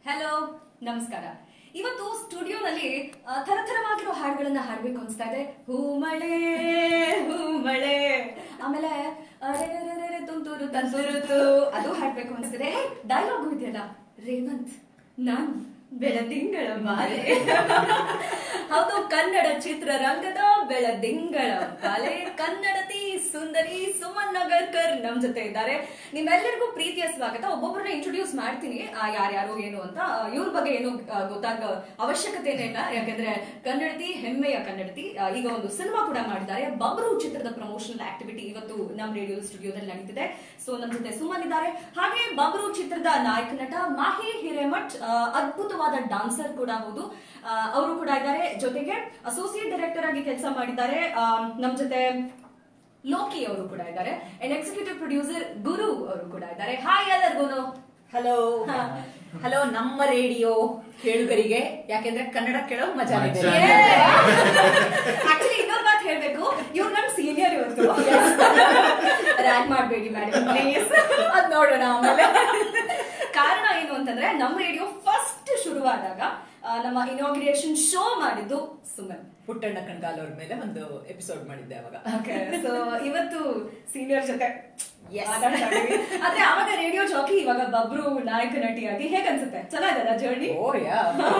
Hello ನಮಸ್ಕಾರ ಇವತ್ತು ಸ್ಟುಡಿಯೋನಲ್ಲಿ ಆ, ಥರಥರವಾಗಿರೋ ಹಾಡುಗಳನ್ನ ಹಾಡ್ಬೇಕು ಅನ್ಸ್ತಾ ಇದೆ ಹೂ ಮಳೆ ಹೂ ಮಳೆ ಆಮೇಲೆ ಅರೆರೆರೆರೆ ತುಂತುರು ತಂತುರುತು ಅದು ಹಾಡ್ಬೇಕು ಅನ್ಸ್ತಿದೆ ಡೈಲಾಗು ಇದೆಯಲ್ಲ ರೇವಂತ್ ನಾನು ಬೆಳದಿಂಗಳ ಮಾಲೆ ಹೌದು ಕನ್ನಡ ಚಿತ್ರರಂಗದ ಬೆಳದಿಂಗಳ ಮಾಲೆ ಕನ್ನಡತಿ ಸುಂದರಿ ಸುಮನ್ ನಗರ್ಕರ್ ನಮ್ ಜೊತೆ ಇದ್ದಾರೆ ನಿಮ್ಮೆಲ್ಲರಿಗೂ ಪ್ರೀತಿಯ ಸ್ವಾಗತ ಒಬ್ಬೊಬ್ಬರನ್ನ ಇಂಟ್ರೊಡ್ಯೂಸ್ ಮಾಡ್ತೀನಿ ಆ, ಯಾರ್ಯಾರು ಏನು ಅಂತ ಆ, ಇವ್ರ ಬಗ್ಗೆ ಏನು ಆ, ಗೊತ್ತಾಗ ಅವಶ್ಯಕತೆ ಇಲ್ಲ ಯಾಕಂದ್ರೆ ಕನ್ನಡತಿ ಹೆಮ್ಮೆಯ ಕನ್ನಡತಿ ಆ, ಈಗ ಒಂದು ಸಿನಿಮಾ ಕೂಡ ಮಾಡಿದ್ದಾರೆ ಬಬ್ರು ಚಿತ್ರದ ಪ್ರಮೋಷನಲ್ ಆಕ್ಟಿವಿಟಿ ಇವತ್ತು ನಮ್ ರೇಡಿಯೋ ಸ್ಟುಡಿಯೋದಲ್ಲಿ ನಡೀತಿದೆ ಸೊ ನಮ್ ಜೊತೆ ಸುಮನ್ ಇದ್ದಾರೆ ಹಾಗೆ ಬಬ್ರು ಚಿತ್ರದ ನಾಯಕ ನಟ ಮಾಹಿ ಹಿರೇಮಠ್ ಆ, ಅದ್ಭುತವಾದ ಡಾನ್ಸರ್ ಕೂಡ ಹೌದು ಅವರು ಕೂಡ ಇದ್ದಾರೆ ಜೊತೆಗೆ ಅಸೋಸಿಯೇಟ್ ಡೈರೆಕ್ಟರ್ ಆಗಿ ಕೆಲಸ ಮಾಡಿದ್ದಾರೆ ಆ, ನಮ್ ಜೊತೆ ಲೋಕಿ ಅವರು ಕೂಡ ಇದ್ದಾರೆ ಅಂಡ್ ಎಕ್ಸಿಕ್ಯೂಟಿವ್ ಪ್ರೊಡ್ಯೂಸರ್ ಗುರು ಅವರು ಕೂಡ ಇದ್ದಾರೆ ಹಾಯ್ ಎಲ್ಲರಿಗೂ ಹಲೋ ಹಲೋ ನಮ್ಮ ರೇಡಿಯೋ ಕೇಳುಗರಿಗೆ ಯಾಕೆಂದ್ರೆ ಕನ್ನಡ ಕೇಳೋ ಮಜಾ ಇದೆ ಆಕ್ಚುಲಿ ಇನ್ನೊಂದು ಮಾತು ಹೇಳ್ಬೇಕು ಇವ್ರು ನಮ್ ಸೀನಿಯರ್ ಇವತ್ತು ರ್ಯಾಕ್ ಮಾಡಬೇಡಿ ಮೇಡಮ್ ಪ್ಲೀಸ್ ಅದ್ ನೋಡೋಣ ಆಮೇಲೆ ಕಾರಣ ಏನು ಅಂತಂದ್ರೆ ನಮ್ಮ ರೇಡಿಯೋ ಫಸ್ಟ್ ಶುರುವಾದಾಗ ಆ, ನಮ್ಮ ಇನಾಗ್ರೇಷನ್ ಶೋ ಮಾಡಿದ್ದು ಸುಮನ್ ಪುಟ್ಟಣ್ಣ ಕಣ್ಗಾಲ್ ಅವ್ರ ಮೇಲೆ ಒಂದು ಎಪಿಸೋಡ್ ಮಾಡಿದ್ದೆ ಅವಾಗ ಸೊ ಇವತ್ತು ಸೀನಿಯರ್ ಜೊತೆ Yes. ಮಾತಾಡ್ತಾ ಇದೀವಿ. ಆದ್ರೆ ಅವಾಗ ರೇಡಿಯೋ ಜಾಕಿ ಇವಾಗ ಬಬ್ರು ನಾಯಕ ನಟಿಯಾಗಿ ಹೇಗನ್ಸುತ್ತೆ ಚೆನ್ನಾಗಿದಲ್ಲ ಜರ್ನಿ ಓ ಯಾ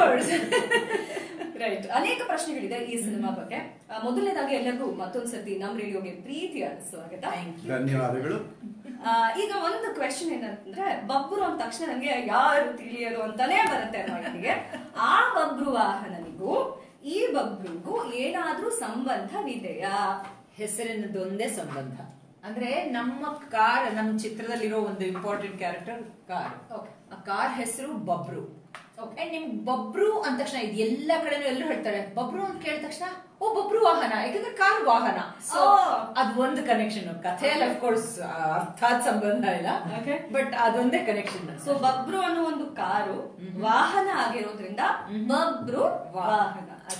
ರೈಟ್ ಅನೇಕ ಪ್ರಶ್ನೆಗಳಿದೆ ಈ ಸಿನಿಮಾ ಬಗ್ಗೆ ಆ, ಮೊದಲನೇದಾಗಿ ಎಲ್ಲರಿಗೂ ಮತ್ತೊಂದ್ಸತಿ ನಮ್ ರೇಡಿಯೋಗೆ ಪ್ರೀತಿಯ ಸ್ವಾಗತ ಥ್ಯಾಂಕ್ ಯು ಧನ್ಯವಾದಗಳು ಆ, ಈಗ ಒಂದು ಕ್ವೆಶನ್ ಏನಂತಂದ್ರೆ ಬಬ್ರು ಅಂದ ತಕ್ಷಣ ನಂಗೆ ಯಾರು ತಿಳಿಯರು ಅಂತಾನೆ ಬರುತ್ತೆ ಮೈಂಡಿಗೆ ಆ ಬಬ್ರು ವಾಹನನಿಗೂ ಈ ಬಬ್ರುಗೂ ಏನಾದ್ರೂ ಸಂಬಂಧವಿದೆಯಾ ಹೆಸರಿನದೊಂದೇ ಸಂಬಂಧ ಅಂದ್ರೆ ನಮ್ಮ ಕಾರ್ ನಮ್ಮ ಚಿತ್ರದಲ್ಲಿರೋ ಒಂದು ಇಂಪಾರ್ಟೆಂಟ್ ಕ್ಯಾರೆಕ್ಟರ್ ಕಾರ್ Okay. ಆ ಕಾರ್ ಹೆಸರು ಬಬ್ರು Okay. ಅಂಡ್ ನಿಮ್ ಬಬ್ರು ಅಂದ ತಕ್ಷಣ ಇದು ಎಲ್ಲ ಕಡೆನೂ ಎಲ್ಲರೂ ಹೇಳ್ತಾರೆ ಬಬ್ರು ಅಂತ ಕೇಳಿದ ತಕ್ಷಣ ಓ ಬಬ್ರು ವಾಹನ ಯಾಕಂದ್ರೆ ಕಾರ್ ವಾಹನ ಸೊ Oh. ಅದ್ ಒಂದು ಕನೆಕ್ಷನ್ ಕಥೆಯಲ್ಲಿ ಅಫ್ಕೋರ್ಸ್ ಅರ್ಥಾತ್ ಸಂಬಂಧ ಇಲ್ಲ Okay. ಬಟ್ ಅದೊಂದೇ ಕನೆಕ್ಷನ್ ಸೊ ಬಬ್ರು ಅನ್ನೋ ಒಂದು ಕಾರು ವಾಹನ ಆಗಿರೋದ್ರಿಂದ ಬಬ್ರು ವಾಹನ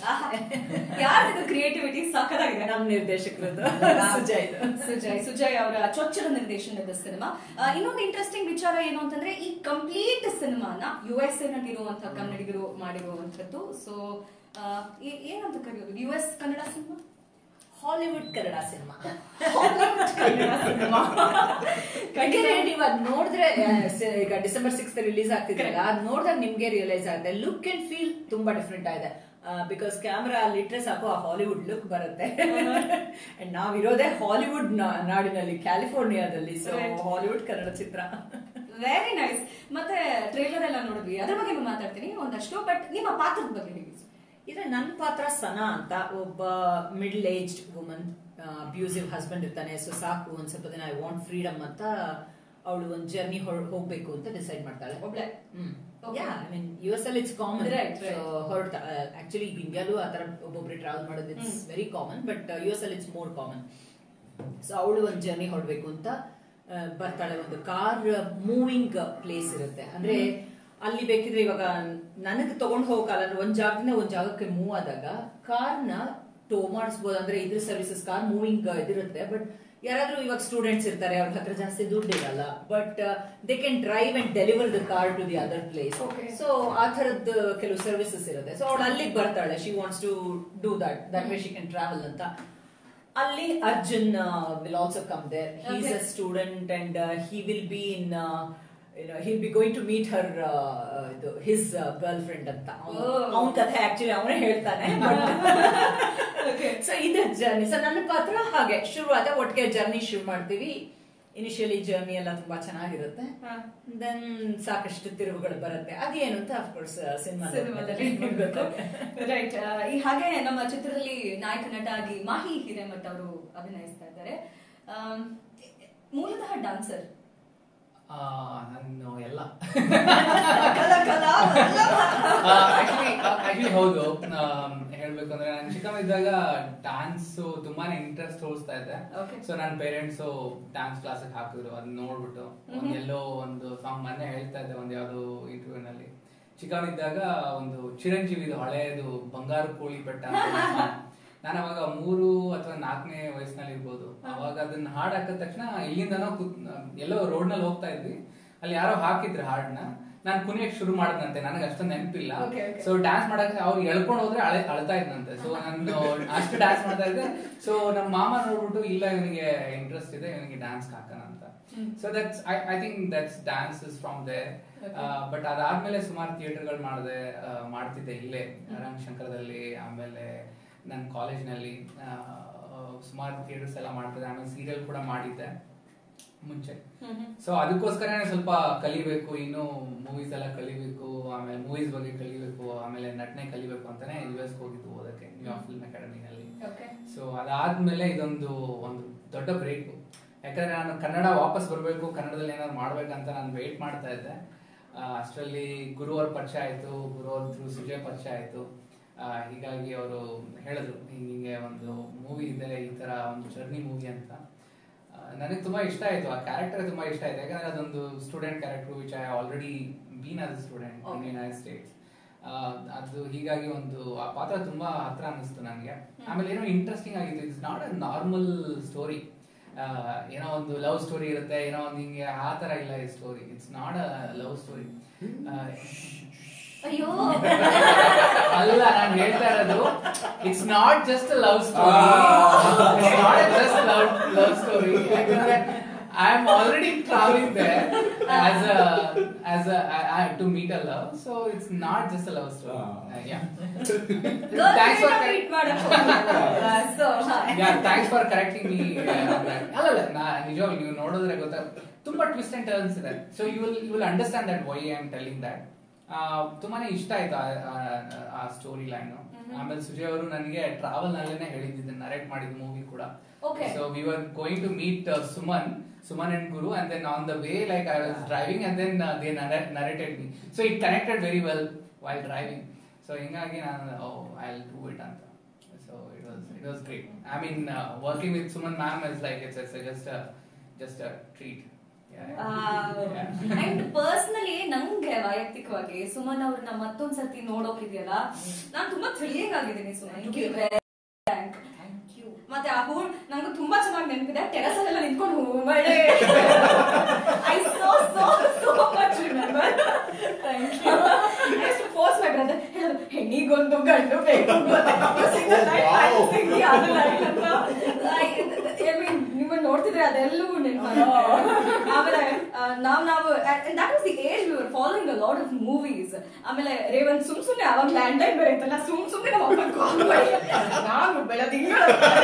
ಯಾರ್ದು ಕ್ರಿಯೇಟಿವಿಟಿ ಸಖತ್ತಾಗಿದೆ ನಮ್ ನಿರ್ದೇಶಕರದ್ದು ಸುಜಯ್ ಇದು. ಸುಜಯ್ ಸುಜಯ್ ಅವರ ಚೊಚ್ಚಲ ನಿರ್ದೇಶನದ ಸಿನಿಮಾ ಆ, ಇನ್ನೊಂದು ಇಂಟ್ರೆಸ್ಟಿಂಗ್ ವಿಚಾರ ಏನು ಅಂತಂದ್ರೆ ಈ ಕಂಪ್ಲೀಟ್ ಸಿನಿಮಾನ ಯು ಎಸ್ ಎ ನಲ್ಲಿರುವಂತಹ ಕನ್ನಡಿಗರು ಮಾಡಿರುವಂತದ್ದು ಸೊ ಏನಂತ ಕರೆಯೋದು U S Kannada cinema Hollywood Kannada cinema Kannada cinema ಯಾಕೆಂದ್ರೆ ನೀವು ಅದ್ ನೋಡಿದ್ರೆ ಆ, ಸ- ಈಗ ಡಿಸೆಂಬರ್ ಸಿಕ್ಸ್ ರಿಲೀಸ್ ಆಗ್ತಿದ್ರಲ್ಲ ಅದ್ ನೋಡಿದಾಗ ನಿಮ್ಗೆ ರಿಯಲೈಸ್ ಆಗುತ್ತೆ ಲುಕ್ ಅಂಡ್ ಫೀಲ್ ತುಂಬಾ ಡಿಫ್ರೆಂಟ್ ಆಗಿದೆ ಬಿಕಾಸ್ ಕ್ಯಾಮ್ರಾ ಅಲ್ಲಿ ಇಟ್ರೆ ಸಾಕು ಆ ಹಾಲಿವುಡ್ ಲುಕ್ ಬರುತ್ತೆ ಅಂಡ್ ನಾವಿರೋದೇ ಹಾಲಿವುಡ್ ನಾಡಿನಲ್ಲಿ ಕ್ಯಾಲಿಫೋರ್ನಿಯಾದಲ್ಲಿ ಸೊ Right. ಹಾಲಿವುಡ್ ಕನ್ನಡ ಚಿತ್ರ ವೆರಿ ನೈಸ್ ಮತ್ತೆ ಟ್ರೇಲರ್ ಎಲ್ಲ ನೋಡಿದ್ವಿ ಅದ್ರ ಬಗ್ಗೆ ಮಾತಾಡ್ತೀನಿ ಒಂದಷ್ಟು ಬಟ್ ನಿಮ್ಮ ಪಾತ್ರದ ಬಗ್ಗೆ ಹೇಳಿ ಇದ್ರೆ ನನ್ನ ಪಾತ್ರ ಸನಾ ಅಂತ ಒಬ್ಬ middle aged woman abusive husband ಇರ್ತಾನೆ ಸೊ ಸಾಕು ಒಂದ್ ಸ್ವಲ್ಪ ದಿನ ಐ ವಾಂಟ್ ಫ್ರೀಡಮ್ ಅಂತ ಅವಳು ಒಂದ್ ಜರ್ನಿ ಹೋಗ್ಬೇಕು ಅಂತ ಡಿಸೈಡ್ ಮಾಡ್ತಾಳೆ ಒಬ್ಳೆ Okay. I mean U S ಅಲ್ಲಿ ಇಟ್ಸ್ ಕಾಮನ್ Right, right. ಹೊರಟ ಆಕ್ಚುಲಿ ಇಂಡಿಯಾಲು ಆ ತರ ಒಬ್ಬೊಬ್ರು ಟ್ರಾವೆಲ್ ಮಾಡೋದು it's very common but U S ಅಲ್ಲಿ ಇಟ್ಸ್ ಮೋರ್ ಕಾಮನ್ ಸೊ ಅವಳು ಒಂದು ಜರ್ನಿ ಹೊರಡ್ಬೇಕು ಅಂತ ಆ, ಬರ್ತಾಳೆ ಒಂದು ಕಾರ್ ಮೂವಿಂಗ್ ಪ್ಲೇಸ್ ಇರುತ್ತೆ ಅಂದ್ರೆ ಅಲ್ಲಿ ಬೇಕಿದ್ರೆ ಇವಾಗ ನನಗೆ ತಗೊಂಡ್ ಹೋಗಲ್ಲ ಒಂದ್ ಜಾಗದಿಂದ ಒಂದ್ ಜಾಗಕ್ಕೆ ಮೂವ್ ಆದಾಗ ಕಾರ್ನ ಟೋ ಮಾಡಿಸ್ಬೋದು ಅಂದ್ರೆ ಇದ್ರ ಸರ್ವಿಸಸ್ ಕಾರ್ ಮೂವಿಂಗ್ ಇದಿರುತ್ತೆ ಬಟ್ ಯಾರಾದ್ರೂ ಇವಾಗ ಸ್ಟೂಡೆಂಟ್ಸ್ ಇರ್ತಾರೆ ಅವ್ರ ಹತ್ರ ಜಾಸ್ತಿ ದುಡ್ಡು ಇರಲ್ಲ but they can drive and deliver the car to the other place Okay. So ಆ ತರದ್ದು ಕೆಲವು ಸರ್ವಿಸಸ್ ಇರುತ್ತೆ ಸೊ ಅವಳು ಅಲ್ಲಿಗೆ ಬರ್ತಾಳೆ she wants to do that that way she can travel ಅಂತ ಅಲ್ಲಿ Arjun will also come there he's Okay. A student and he will be in he'll be going to meet her ಇದು his girlfriend ಅಂತ Oh. ಅವನ ಕಥೆ actually ಅವನೇ ಹೇಳ್ತಾನೆ so ಇದು journey so ನನ್ನ ಪಾತ್ರ ಹಾಗೆ ಶುರು ಆದ ಒಟ್ಟಿಗೆ ಜರ್ನಿ ಶುರು ಮಾಡ್ತೀವಿ ಇನಿಷಿಯಲಿ ಜರ್ನಿ ಎಲ್ಲ ತುಂಬಾ ಚೆನ್ನಾಗಿರುತ್ತೆ ಹಾ. ದೆನ್ ಸಾಕಷ್ಟು ತಿರುವುಗಳು ಬರುತ್ತೆ ಅದೇನು ಅಂತ ಅಫ್ಕೋರ್ಸ್ ಸಿನಿಮಾ ಸಿನಿಮಾದಲ್ಲಿ ರೈಟ್ ಈ ಹಾಗೆ ನಮ್ಮ ಚಿತ್ರದಲ್ಲಿ ನಾಯಕ ನಟ ಆಗಿ ಮಾಹಿ ಹಿರೇಮಠ್ ಅವರು ಅಭಿನಯಿಸ್ತಾ ಇದ್ದಾರೆ ಆಮ್, ಮೂಲತಃ ಡಾನ್ಸರ್ ಆ, ನಾನು ಎಲ್ಲ ಕಲ ಕಲ ಆಕ್ಚುಲಿ ಆಕ್ಚುಲಿ ಹೌದು ಆಮ್, ಹೇಳ್ಬೇಕಂದ್ರೆ ನಾನು ಚಿಕ್ಕವನಿದ್ದಾಗ ಡ್ಯಾನ್ಸ್ ತುಂಬಾನೇ ಇಂಟ್ರೆಸ್ಟ್ ತೋರಿಸ್ತಾ ಇದ್ದೆ Okay. ಸೊ ನನ್ನ ಪೇರೆಂಟ್ಸ್ ಡ್ಯಾನ್ಸ್ ಕ್ಲಾಸಿಗೆ ಹಾಕಿದ್ರು ಅದನ್ನ ನೋಡ್ಬಿಟ್ಟು ಒಂದ್ ಎಲ್ಲೋ ಒಂದು ಸಾಂಗ್ ಮೊನ್ನೆ ಹೇಳ್ತಾ ಇದ್ದೆ ಒಂದ್ ಯಾವ್ದೋ ಇಂಟರ್ವ್ಯೂ ನಲ್ಲಿ ಚಿಕ್ಕವನಿದ್ದಾಗ ಒಂದು ಚಿರಂಜೀವಿದು ಹಳೆಯದು ಬಂಗಾರು ಕೋಳಿ ಬೆಟ್ಟ ಅಂತ ಒಂದು song. ನಾನು ಅವಾಗ ಮೂರು ಅಥವಾ ನಾಲ್ಕನೇ ವಯಸ್ಸಿನಲ್ಲಿ ಇರ್ಬೋದು ಅವಾಗ ಅದನ್ನ ಹಾಡ್ ಹಾಕಿದ ತಕ್ಷಣ ಇಲ್ಲಿಂದ ನಾವು ಎಲ್ಲೋ ರೋಡ್ ನಲ್ಲಿ ಹೋಗ್ತಾ ಇದ್ವಿ ಅಲ್ಲಿ ಯಾರೋ ಹಾಕಿದ್ರು ಹಾಡನ್ನ ನಾನು ಕುಣಿಯಕ್ ಶುರು ಮಾಡದಂತೆ ನನಗೆ ಅಷ್ಟೊಂದು ನೆನಪಿಲ್ಲ Okay, okay. ಸೊ ಡ್ಯಾನ್ಸ್ ಮಾಡಕ್ಕೆ ಅವ್ರು ಎಳ್ಕೊಂಡು ಹೋದ್ರೆ ಅಳೆ ಅಳ್ತಾ ಇದ್ದಂತೆ ಸೊ ನಾನು ಅಷ್ಟು ಡ್ಯಾನ್ಸ್ ಮಾಡ್ತಾ ಇದ್ದೆ ಸೊ ನಮ್ಮ ಮಾಮ ನೋಡ್ಬಿಟ್ಟು ಇಲ್ಲ ಇವನಿಗೆ ಇಂಟ್ರೆಸ್ಟ್ ಇದೆ ಇವನಿಗೆ ಡ್ಯಾನ್ಸ್ ಹಾಕೋಣ ಅಂತ so that's I I think that's dance is from there but ಅದಾದ್ಮೇಲೆ ಸುಮಾರು ಥಿಯೇಟರ್ಗಳು ಮಾಡಿದೆ ಮಾಡ್ತಿದ್ದೆ ಇಲ್ಲೇ ರಂಗಶಂಕರದಲ್ಲಿ ಆಮೇಲೆ ನನ್ನ ಕಾಲೇಜ್ನಲ್ಲಿ ಸುಮಾರು ಥಿಯೇಟರ್ಸ್ ಎಲ್ಲ ಮಾಡ್ತಿದ್ದೆ ಆಮೇಲೆ ಸೀರಿಯಲ್ ಕೂಡ ಮಾಡಿದ್ದೆ ಮುಂಚೆ ಸೊ ಅದಕ್ಕೋಸ್ಕರನೇ ಸ್ವಲ್ಪ ಕಲಿಬೇಕು ಇನ್ನು ಮೂವೀಸ್ ಎಲ್ಲ ಕಲಿಬೇಕು ಆಮೇಲೆ ಮೂವೀಸ್ ಬಗ್ಗೆ ಕಲಿಬೇಕು ಆಮೇಲೆ ನಟನೆ ಕಲಿಬೇಕು ಅಂತಾನೆ ಯು ಎಸ್ ಹೋಗಿದ್ದು ಓದಕ್ಕೆ ನ್ಯೂಯಾರ್ಕ್ ಫಿಲ್ಮ್ ಅಕಾಡೆಮಿನಲ್ಲಿ Okay. ಸೊ ಅದಾದ್ಮೇಲೆ ಇದೊಂದು ಒಂದು ದೊಡ್ಡ ಬ್ರೇಕ್ ಯಾಕಂದ್ರೆ ನಾನು ಕನ್ನಡ ವಾಪಸ್ ಬರಬೇಕು ಕನ್ನಡದಲ್ಲಿ ಏನಾದ್ರು ಮಾಡ್ಬೇಕಂತ ನಾನು ವೆಯ್ಟ್ ಮಾಡ್ತಾ ಇದ್ದೆ ಆ, ಅಷ್ಟರಲ್ಲಿ ಗುರು ಅವ್ರ ಪರಿಚಯ ಆಯ್ತು ಗುರು ಅವ್ರ ಥ್ರೂ ಸುಜಯ್ ಪರಿಚಯ ಆಯ್ತು ಆ, ಹೀಗಾಗಿ ಅವರು ಹೇಳಿದ್ರು ಹಿಂಗೆ ಒಂದು ಮೂವಿ ಇದೆ ಈ ತರ ಒಂದು ಜರ್ನಿ ಮೂವಿ ಅಂತ ಆ, ನನಗೆ ತುಂಬಾ ಇಷ್ಟ ಆಯ್ತು ಆ ಕ್ಯಾರೆಕ್ಟರ್ ತುಂಬಾ ಇಷ್ಟ ಆಯ್ತು ಯಾಕಂದ್ರೆ ಅದೊಂದು student character which I already been as student in Okay. United States ಅದು ಹೀಗಾಗಿ ಒಂದು ಆ ಪಾತ್ರ ತುಂಬಾ ಹತ್ರ ಅನ್ನಿಸ್ತು ನನಗೆ ಆಮೇಲೆ ಏನೋ ಇಂಟ್ರೆಸ್ಟಿಂಗ್ ಆಗಿತ್ತು it's not a normal story ಏನೋ ಒಂದು ಲವ್ ಸ್ಟೋರಿ ಇರುತ್ತೆ ಏನೋ ಒಂದು ಹಿಂಗೆ ಆ ತರ ಇಲ್ಲ ಈ story it's not a love story ಅಯ್ಯೋ ಅಲ್ಲ ನಾನು ಹೇಳ್ತಾ ಇರೋದು it's not just love story it's not just love love story ಯಾಕಂದ್ರೆ I am already travelling there as a as a to meet a love so it's not just a love story yeah Thanks for treat ಮಾಡಕ್ so yeah thanks for correcting me ಅಲ್ಲಲ್ಲ ನಾ ನಿಜವಾಗ್ಲೂ ನೀವು ನೋಡಿದ್ರೆ ಗೊತ್ತಾ ತುಂಬಾ twist and turns ಇದೆ so you will you will understand that why I am telling that ತುಂಬಾನೇ ಇಷ್ಟ ಆಯ್ತು ಆ- ಆ- ಆ ಸ್ಟೋರಿ ಲೈನ್ ಆಮೇಲೆ ಸುಜಯ್ ಅವರು ನನಗೆ ಟ್ರಾವೆಲ್ ನಲ್ಲೇನೆ ಹೇಳಿದ್ದು ನರೇಟ್ ಮಾಡಿದ ಮೂವಿ ಕೂಡ Okay. So we were going to meet Suman Suman and Guru and then on the way like I was driving and then they narrated me so it connected very well while driving so ಹಿಂಗಾಗಿ ನಾನು I do it ಅಂತ so it was it was great I mean working with Suman ma'am is like it's it's just just a treat and personally ನಂಗೆ ವೈಯಕ್ತಿಕವಾಗಿ ಸುಮನ್ ಅವ್ರನ್ನ ಮತ್ತೊಂದ್ ಸರ್ತಿ ನೋಡೋಕಿದೆಯಲ್ಲ ನಾನ್ ತುಂಬಾ thrilling ಆಗಿದ್ದೀನಿ ಸುಮನ್ ಮತ್ತೆ ಆ ಹೂ ನಂಗೆ ತುಂಬಾ ಚೆನ್ನಾಗಿ ನೆನಪಿದೆ ಟೆರಸ್ ಅಲ್ಲೆಲ್ಲ ನಿಂತ್ಕೊಂಡು ಹೂವಳೆ I so so so much remember thank you ಎಷ್ಟು ಫೋರ್ಸ್ ಮೈ ಬ್ರದರ್ ಹೆಣ್ಣಿಗೊಂದು ಗಂಡು ಬೇಕು ನಿಮ್ಮನ್ನ ನೋಡ್ತಿದ್ರೆ ಅದೆಲ್ಲವೂ ನೆನಪಾಗುತ್ತೆ ಆಮೇಲೆ ಆ, ನಾವ್ ನಾವು that was the age we were following a lot of movies ಆಮೇಲೆ ರೇವಂತ್ ಸುಮ್ ಸುಮ್ನೆ ಅವಾಗ ಲ್ಯಾಂಡ್ ಲೈನ್ ಬರುತ್ತಲ್ಲ ಸುಮ್ ಸುಮ್ನೆ ನಮ್ಮ ಅಪ್ಪನ ಕಾಲ್ ಮಾಡಿ ನಾನು ಬೆಳದಿಂಗಳ